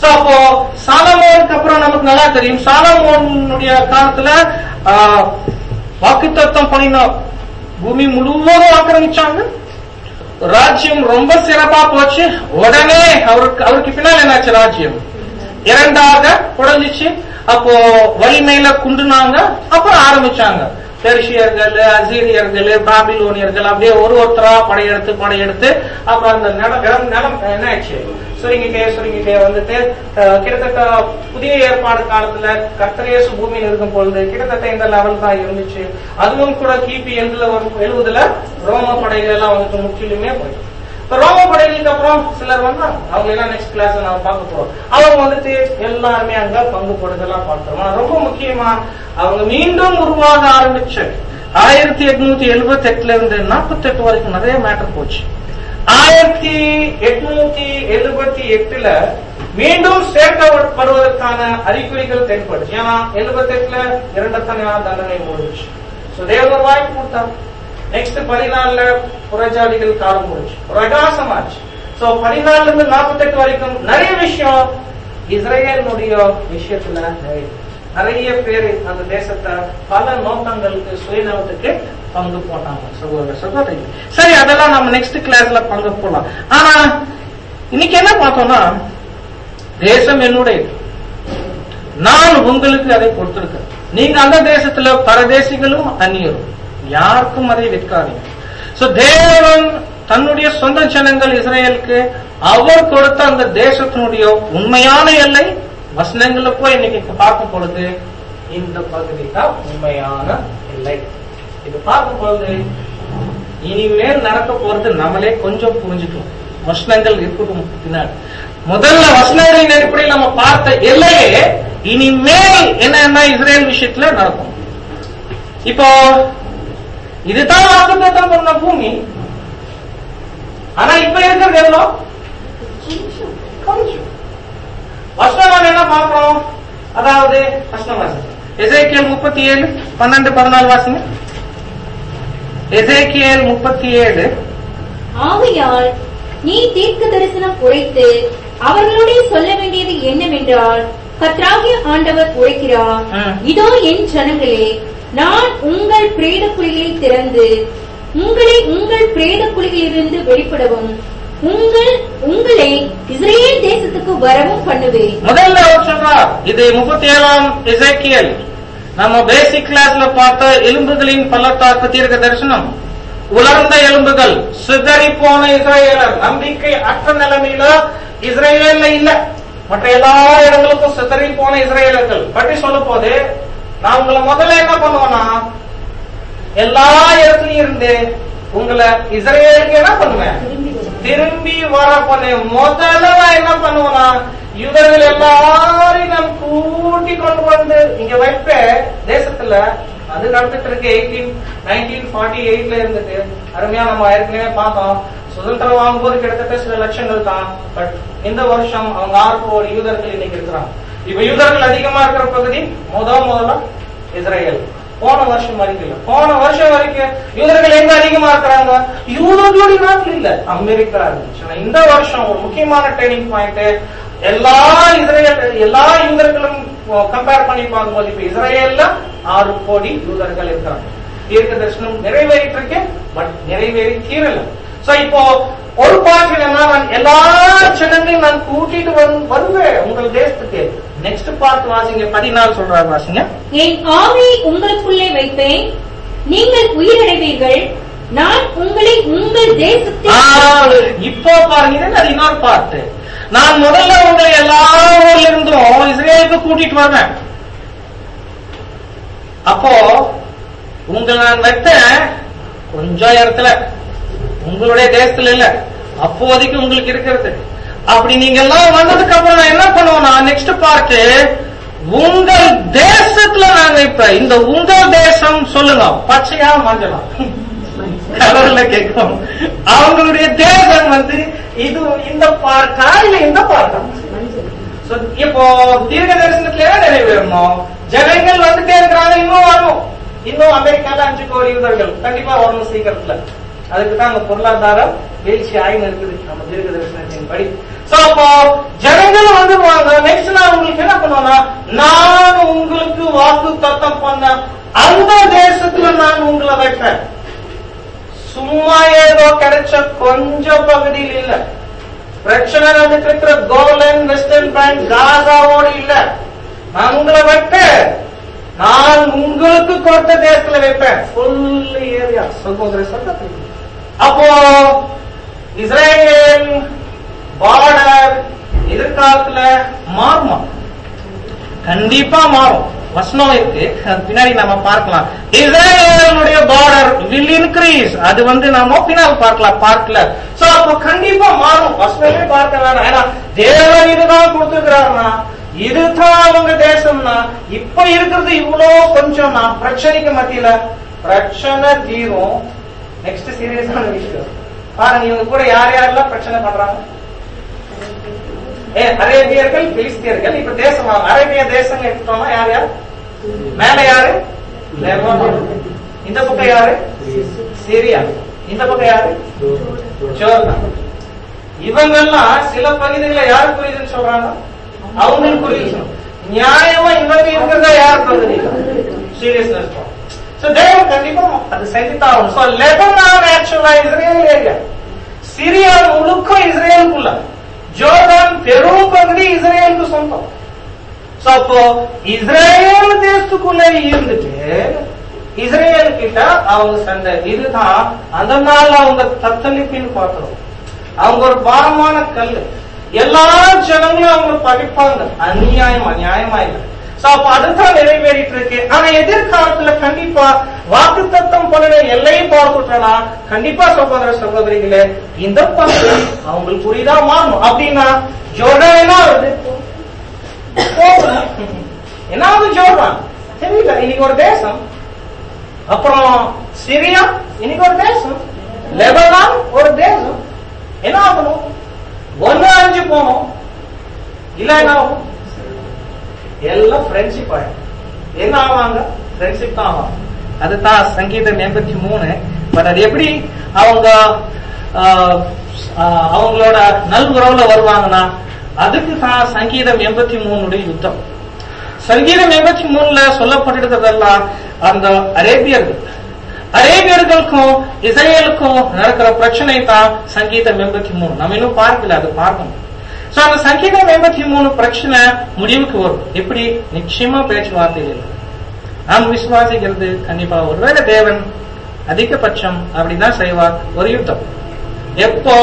So, அப்போ சாலமோனுக்கு அப்புறம் நமக்கு நல்லா தெரியும் சாலமோனுடைய காலத்துல வாக்குத்தத்தம் பண்ணின பூமி முழுவதும் ஆக்கிரமிச்சாங்க ராஜ்யம் ரொம்ப சிறப்பா போச்சு உடனே அவருக்கு அவருக்கு பின்னால் என்னாச்சு ராஜ்யம் இரண்டாக உடஞ்சிச்சு அப்போ வலிமையில குண்டுனாங்க அப்புறம் ஆரம்பிச்சாங்க பெர்ஷியர்கள் அசீரியர்கள் பாபிலோனியர்கள் அப்படியே ஒரு ஒருத்தரா படையெடுத்து படையெடுத்து அப்புறம் அந்த நிலம் நிலம் நிலம் என்ன ஆச்சு சுருங்கிட்டே சுருங்கிட்டே வந்துட்டு அஹ், கிட்டத்தட்ட புதிய ஏற்பாடு காலத்துல கர்த்தரேசு பூமியில் இருக்கும் பொழுது கிட்டத்தட்ட இந்த லெவல் தான் இருந்துச்சு அதுவும் கூட கிபி எழுதுல வரும் எழுபதுல ரோம படைகள் எல்லாம் வந்துட்டு முற்றிலுமே போயிடுச்சு இப்ப ரோம படைகளுக்கு அப்புறம் சிலர் வந்தாங்க அவங்க எல்லாம் நெக்ஸ்ட் கிளாஸ் நாம பார்க்க போறோம் அவங்க வந்துட்டு எல்லாருமே அங்க பங்கு போடுறதெல்லாம் பார்த்தோம் ஆனா ரொம்ப முக்கியமா அவங்க மீண்டும் உருவாக ஆரம்பிச்சு ஆயிரத்தி எட்நூத்தி எழுபத்தி எட்டுல இருந்து நாற்பத்தி எட்டு வரைக்கும் நிறைய மேட்டர் போச்சு ஆயிரத்தி எட்நூத்தி எழுபத்தி எட்டுல மீண்டும் சேர்க்கப்படுவதற்கான அறிகுறிகள் தென்படுச்சு ஏன்னா எழுபத்தி எட்டுல இரண்டத்தனையா தண்டனை முடிச்சு சோ தேவன் ஒரு வாய்ப்பு கொடுத்தாங்க நெக்ஸ்ட் பதினாலுல புறஜாதிகள் காலம் முடிச்சு பிரகாசமாச்சு சோ பதினாலுல இருந்து நாற்பத்தி எட்டு வரைக்கும் நிறைய விஷயம் இஸ்ரேலுடைய விஷயத்துல நிறைய நிறைய பேர் அந்த தேசத்தை பல நோக்கங்களுக்கு சுயநலத்துக்கு பங்கு போட்டாங்க சகோதர சகோதரி சரி அதெல்லாம் நம்ம நெக்ஸ்ட் கிளாஸ்ல பங்கு போடலாம் ஆனா இன்னைக்கு என்ன பார்த்தோம்னா தேசம் என்னுடையது நான் உங்களுக்கு அதை கொடுத்திருக்கேன் நீங்க அந்த தேசத்துல பரதேசிகளும் அந்நியரும் யாருக்கும் அதை விற்காதீங்க சோ தேவன் தன்னுடைய சொந்த ஜனங்கள் இஸ்ரேலுக்கு அவர் கொடுத்த அந்த தேசத்தினுடைய உண்மையான எல்லை வசனங்களை போய் இன்னைக்கு பார்க்கும் பொழுது இந்த பகுதி தான் உண்மையான எல்லை இது பார்க்கும் பொழுது இனிமேல் நடக்க போறது நம்மளே கொஞ்சம் புரிஞ்சுக்கணும் வசனங்கள் இருக்கட்டும் பின்னாடி முதல்ல வசனங்களின் அடிப்படையில் நம்ம பார்த்த எல்லையே இனிமேல் என்னன்னா இஸ்ரேல் விஷயத்துல நடக்கும் இப்போ இதுதான் வாக்குத்தத்தம் பண்ண பூமி ஆனா இப்ப இருக்கிறது எவ்வளோ கொஞ்சம் வசனம் நம்ம என்ன பார்க்கிறோம் அதாவது வசனம் வாசிங்க எசேக்கியல் முப்பத்தி ஏழு பன்னெண்டு பதினாலு வாசிங்க எசேக்கியல் முப்பத்தி ஏழு ஆகையால் நீ தீர்க்க தரிசனம் உரைத்து அவர்களுடைய சொல்ல வேண்டியது என்னவென்றால் கத்ராகிய ஆண்டவர் உரைக்கிறார் ம். இதோ என் ஜனங்களே நான் உங்கள் பிரேத குழிகளை திறந்து உங்களை உங்கள் பிரேத குழிகளிலிருந்து வெளிப்படவும் உங்கள் உங்களை இஸ்ரேல் தேசத்துக்கு வரவும் பண்ணுவேன் முதல்ல அவர் சொல்றார் இது முப்பத்தி ஏழாம் எசேக்கியல் நம்ம பேசிக் கிளாஸ்ல பார்த்த எலும்புகளின் பள்ளத்தாக்கு தீர்க்க தரிசனம் உலர்ந்த எலும்புகள் சிதறி போன இஸ்ரேலர் நம்பிக்கை அற்ற நிலைமையில இஸ்ரேல்ல இல்ல மற்ற எல்லா இடங்களுக்கும் சிதறி போன இஸ்ரேலர்கள் பற்றி சொல்ல போது நான் உங்களை முதல்ல என்ன பண்ணுவேன்னா எல்லா இடத்துலயும் இருந்து உங்களை இஸ்ரேலுக்கு என்ன பண்ணுவேன் திரும்பி வர பண்ண முதல்ல நான் என்ன பண்ணுவேன்னா இவர்கள் எல்லாரையும் நான் கூட்டி கொண்டு வந்து இங்க வைப்பேன் தேசத்துல அது நடந்துட்டு இருக்கு எயிட்டீன் நைன்டீன் ஃபார்ட்டி எயிட்ல இருந்துட்டு அருமையா நம்ம ஏற்கனவே பார்த்தோம் சுதந்திரம் வாங்கும்போது கிட்டத்தட்ட சில லட்சங்கள் தான் பட் இந்த வருஷம் அவங்க ஆறு கோடி யூதர்கள் இன்னைக்கு இருக்கிறாங்க இப்ப யூதர்கள் அதிகமா இருக்கிற பகுதி முத முதல்ல இஸ்ரேல் போன வருஷம் வரைக்கும் இல்ல போன வருஷம் வரைக்கும் யூதர்கள் எங்க அதிகமா இருக்கிறாங்க யூதர்களுடைய நாட்டில் இல்ல அமெரிக்கா இருந்துச்சு ஆனா இந்த வருஷம் ஒரு முக்கியமான ட்ரெயினிங் பாயிண்ட் எல்லா இஸ்ரேல் எல்லா யூதர்களும் கம்பேர் பண்ணி பார்க்கும்போது இப்ப இஸ்ரேல்ல ஆறு கோடி யூதர்கள் இருக்கிறாங்க தீர்க்க தரிசனம் நிறைவேறிட்டு இருக்கு பட் நிறைவேறி தீரல சோ இப்போ ஒரு பார்ட் என்னன்னா நான் எல்லா ஜனங்களையும் நான் கூட்டிட்டு வந்து- வருவேன் உங்கள் தேசத்துக்கு நெக்ஸ்ட் பார்ட் வாசிங்க பதினாலு சொல்றாரு வாசிங்க என் ஆவியை உங்களுக்குள்ளே வைப்பேன் நீங்கள் உயிரடைவீர்கள் நான் உங்களை உங்கள் ஆ, தேசத்தில் இப்போ பாருங்க இது அது இன்னொரு பார்ட் நான் முதல்ல உங்களை எல்லா ஊர்ல இருந்தும் இஸ்ரேலுக்கு கூட்டிட்டு வருவேன் அப்போ உங்களை நான் வைத்தேன் கொஞ்சம் இடத்துல உங்களுடைய தேசத்துல இல்ல அப்போதைக்கு உங்களுக்கு இருக்கிறது அப்படி நீங்க எல்லாம் வந்ததுக்கு அப்புறம் நான் என்ன பண்ணுவேன்னா நெக்ஸ்ட் பார்ட் உங்கள் தேசத்துல நான் வைப்பேன் இந்த உங்கள் தேசம் சொல்லுங்க பச்சையா மஞ்சளா கலர்ல கேட்கும் அவங்களுடைய தேசம் வந்து இது இந்த பார்ட்டா இல்ல இந்த பார்ட்டா So, இப்போ தீர்க்க தரிசனத்துல என்ன நிறைவேறணும் ஜனங்கள் வந்துட்டே இருக்கிறாங்க இன்னும் வரணும் இன்னும் அமெரிக்கால அஞ்சு கோடி யூதர்கள் கண்டிப்பா வரணும் சீக்கிரத்துல அதுக்கு தான் அங்க பொருளாதார வீழ்ச்சி ஆயின்னு இருக்குது நம்ம தீர்க்க தரிசனத்தின் படி சோ அப்போ ஜனங்கள் வந்துருவாங்க நெக்ஸ்ட் நான் உங்களுக்கு என்ன பண்ணுவேன்னா நான் உங்களுக்கு வாக்கு தத்தம் பண்ண அந்த தேசத்துல நான் உங்களை வைப்பேன் சும்மா ஏதோ கிடைச்ச கொஞ்சம் பகுதியில் இல்ல பிரச்சனை நடந்துட்டு இருக்கிற கோலன் வெஸ்டர்ன் பேங்க் காசாவோடு இல்ல நான் உங்களை வைப்பேன் நான் உங்களுக்கு கொடுத்த தேசத்துல வைப்பேன் ஃபுல் ஏரியா சகோதர சகோதரி அப்போ இஸ்ரேல் பார்டர் எதிர்காலத்துல மாறுமா கண்டிப்பா மாறும் வசனம் இருக்கு அது பின்னாடி நம்ம பார்க்கலாம் இஸ்ரேலுடைய பார்டர் வில் இன்க்ரீஸ் அது வந்து நாம பின்னால் பார்க்கலாம் பார்க்கல சோ அப்போ கண்டிப்பா மாறும் வசனமே பார்க்க வேணாம் ஏன்னா தேவன் இதுதான் கொடுத்துக்கிறாருன்னா இதுதான் அவங்க தேசம்னா இப்ப இருக்கிறது இவ்வளோ கொஞ்சம்னா பிரச்சனைக்கு மத்தியில பிரச்சனை தீரும் நெக்ஸ்ட் சீரியஸான விஷயம் பாருங்க இவங்க கூட யார் யாரெல்லாம் பிரச்சனை பண்றாங்க ஏ அரேபியர்கள் பிலிஸ்தியர்கள் இப்ப தேசம் அரேபிய தேசம் எடுத்துட்டோம்னா யார் யார் மேல யாரு லெபனான். இந்த பக்கம் யாரு சிரியா இந்த பக்கம் யாரு ஜோர்தான் இவங்கெல்லாம் சில பகுதிகளை யார் புரியுதுன்னு சொல்றாங்க அவங்களுக்கு புரியுது நியாயமா இவங்க இருக்கிறதா யார் பகுதி சீரியஸ்னஸ் சோ தேவன் கண்டிப்பா அது செஞ்சுதான் ஆகணும் சோ லெபனான் ஆக்சுவலா இஸ்ரேல் ஏரியா சிரியா முழுக்க இஸ்ரேலுக்குள்ள ஜோர்தான் பெரும் பகுதி இஸ்ரேலுக்கு சொந்தம் சோ அப்போ இஸ்ரேல் தேசத்துக்குள்ள இருந்துட்டு இஸ்ரேல் கிட்ட அவங்க சண்டை இதுதான் அந்த நாள் அவங்க தத்தளிப்பின்னு பார்க்கிறோம் அவங்க ஒரு பாரமான கல் எல்லா ஜனங்களும் அவங்க படிப்பாங்க அநியாயமா நியாயமா இல்லை சோ அப்ப அதுதான் நிறைவேறிட்டு இருக்கு ஆனா எதிர்காலத்துல கண்டிப்பா வாக்கு தத்தம் பண்ணின எல்லையை பார்த்துட்டோம்னா கண்டிப்பா சகோதர சகோதரிகளே இந்த பகுதி அவங்களுக்கு புரிதா மாறணும் அப்படின்னா ஜோர்டான் என்ன வருது போகணும். என்ன ஆகுது ஜோர்டான் தெரியல இன்னைக்கு ஒரு தேசம் அப்புறம் சிரியா இன்னைக்கு ஒரு தேசம் லெபனான் ஒரு தேசம் என்ன ஆகணும் ஒன்னு அஞ்சு போகணும் இல்ல என்ன ஆகும் எல்லாம் ஃப்ரெண்ட்ஷிப் ஆயிடும் என்ன ஆவாங்க ஃப்ரெண்ட்ஷிப் தான் ஆவாங்க அதுதான் சங்கீதம் எண்பத்தி மூணு பட் அது எப்படி அவங்க ஆஹ், ஆஹ், அவங்களோட நல்குறவுல வருவாங்கன்னா அதுக்கு தான் சங்கீதம் எண்பத்தி மூணுடைய யுத்தம் சங்கீதம் எண்பத்தி மூணுல சொல்லப்பட்டிருக்கிறதெல்லாம் அந்த அரேபியர்கள் அரேபியர்களுக்கும் இஸ்ரேலுக்கும் நடக்கிற பிரச்சனை தான் சங்கீதம் எண்பத்தி மூணு நம்ம இன்னும் பார்க்கல அது பார்க்கணும் சோ அந்த சங்கீதம் எண்பத்தி மூணு பிரச்சனை முடிவுக்கு வரும் எப்படி நிச்சயமா பேச்சுவார்த்தை இல்லை நாம் விசுவாசிக்கிறது கண்டிப்பா ஒருவேளை தேவன் அதிகபட்சம் அப்படிதான் செய்வார் ஒரு யுத்தம் எப்போ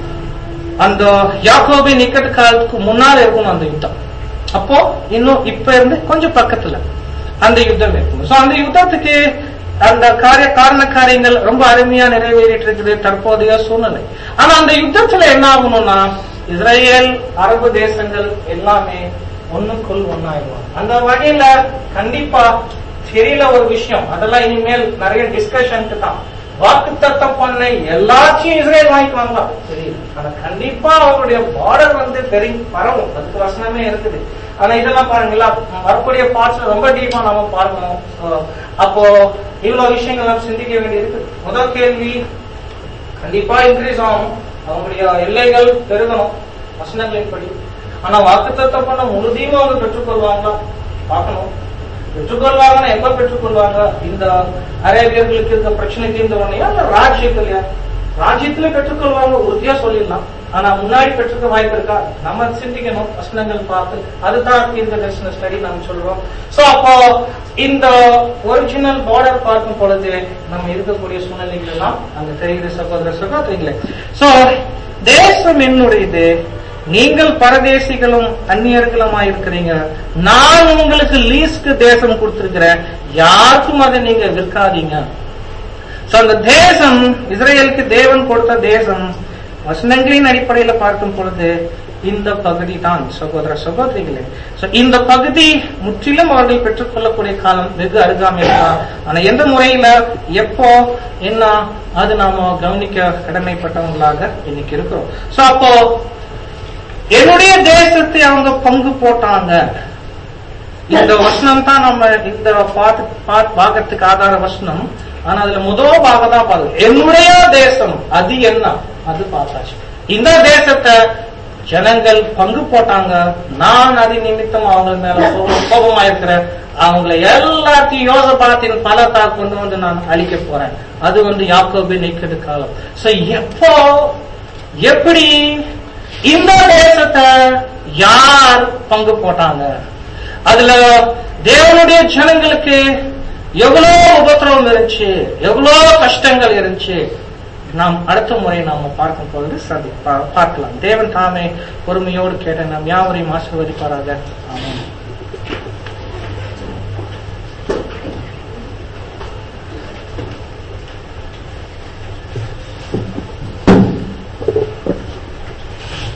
அந்த யாக்கோபின் நிக்கட் காலத்துக்கு முன்னால இருக்கும் அந்த யுத்தம் அப்போ இன்னும் இப்ப இருந்து கொஞ்சம் பக்கத்துல அந்த யுத்தம் இருக்கும் சோ அந்த யுத்தத்துக்கு அந்த காரிய காரண காரியங்கள் ரொம்ப அருமையா நிறைவேறிட்டு இருக்குது தற்போதைய சூழ்நிலை ஆனா அந்த யுத்தத்துல என்ன ஆகணும்னா இஸ்ரேல் அரபு தேசங்கள் எல்லாமே ஒண்ணுக்குள் ஒன்னாயிடுவாங்க அந்த வகையில கண்டிப்பா தெரியல ஒரு விஷயம் அதெல்லாம் இனிமேல் நிறைய டிஸ்கஷனுக்கு தான் வாக்கு தத்தம் பண்ண எல்லாத்தையும் இஸ்ரேல் வாங்கிக்குவாங்களா தெரியல ஆனா கண்டிப்பா அவருடைய பார்டர் வந்து பெரிய பரவும் அதுக்கு வசனமே இருக்குது ஆனா இதெல்லாம் பாருங்களா வரக்கூடிய பார்ட்ஸ் ரொம்ப டீப்பா நம்ம பார்க்கணும் So, அப்போ இவ்வளவு விஷயங்கள் நம்ம சிந்திக்க வேண்டியிருக்கு முதல் கேள்வி கண்டிப்பா இன்க்ரீஸ் ஆகும் அவங்களுடைய எல்லைகள் பெருகணும் வசனங்களின் படி ஆனா வாக்குத்தத்தம் பண்ண முழுதையும் அவங்க பெற்றுக்கொள்வாங்களா பார்க்கணும் பெற்றுக்கொள்வாங்கன்னா எப்ப பெற்றுக்கொள்வாங்க இந்த அரேபியர்களுக்கு இருக்க பிரச்சனை தீர்ந்த உடனே அந்த ராஜ்யத்திலயா ராஜ்யத்துல பெற்றுக்கொள்வாங்க உறுதியா சொல்லிடலாம் ஆனா முன்னாடி பெற்றுக்க வாய்ப்பு இருக்கா நம்ம சிந்திக்கணும் வசனங்கள் பார்த்து அதுதான் தீர்க்க தரிசன ஸ்டடி நம்ம சொல்றோம் சோ அப்போ இந்த ஒரிஜினல் பார்டர் பார்க்கும் பொழுது நம்ம இருக்கக்கூடிய சூழ்நிலைகள் எல்லாம் அங்க தெரிகிற சகோதர சகோதரிகளே சோ தேசம் என்னுடையது நீங்கள் பரதேசிகளும் அந்நியர்களுமா இருக்கிறீங்க நான் உங்களுக்கு லீஸ்க்கு தேசம் கொடுத்திருக்கிறேன் யாருக்கும் அதை நீங்க விற்காதீங்க சோ அந்த தேசம் இஸ்ரேலுக்கு தேவன் கொடுத்த தேசம் வசனங்களின் அடிப்படையில பார்க்கும் பொழுது இந்த பகுதி தான் சகோதர சகோதரிகளே சோ இந்த பகுதி முற்றிலும் அவர்கள் பெற்றுக்கொள்ளக்கூடிய காலம் வெகு அருகாமையில் தான் ஆனா எந்த முறையில எப்போ என்ன அது நாம கவனிக்க கடமைப்பட்டவங்களாக இன்னைக்கு இருக்கிறோம் சோ அப்போ என்னுடைய தேசத்தை அவங்க பங்கு போட்டாங்க இந்த வசனம் தான் நம்ம இந்த பாத்து- பா- பாகத்துக்கு ஆதார வசனம் ஆனா அதுல முதல் பாகம் தான் பார்க்கணும் என்னுடைய தேசம் அது என்ன அது பார்த்தாச்சு இந்த தேசத்தை ஜனங்கள் பங்கு போட்டாங்க நான் அது நிமித்தம் அவங்க மேல கோபம் கோபமா இருக்கிறேன் அவங்களை எல்லாத்தையும் யோசபாத்தின் பலத்தா கொண்டு வந்து நான் அழிக்க போறேன் அது வந்து யாக்கோபு நிக்கது காலம் சோ எப்போ எப்படி இந்த தேசத்தை யார் பங்கு போட்டாங்க அதுல தேவனுடைய ஜனங்களுக்கு எவ்வளவு உபத்திரவம் இருந்துச்சு எவ்வளவு கஷ்டங்கள் இருந்துச்சு நாம் அடுத்த முறை நாம பார்க்கும் பொழுது சதி பா- பார்க்கலாம் தேவன் தாமே பொறுமையோடு கேட்ட நாம் யாவரையும் ஆசீர்வதிப்பாராக ஆமென்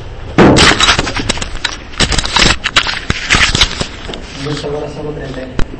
சகோதர சகோதரர்களே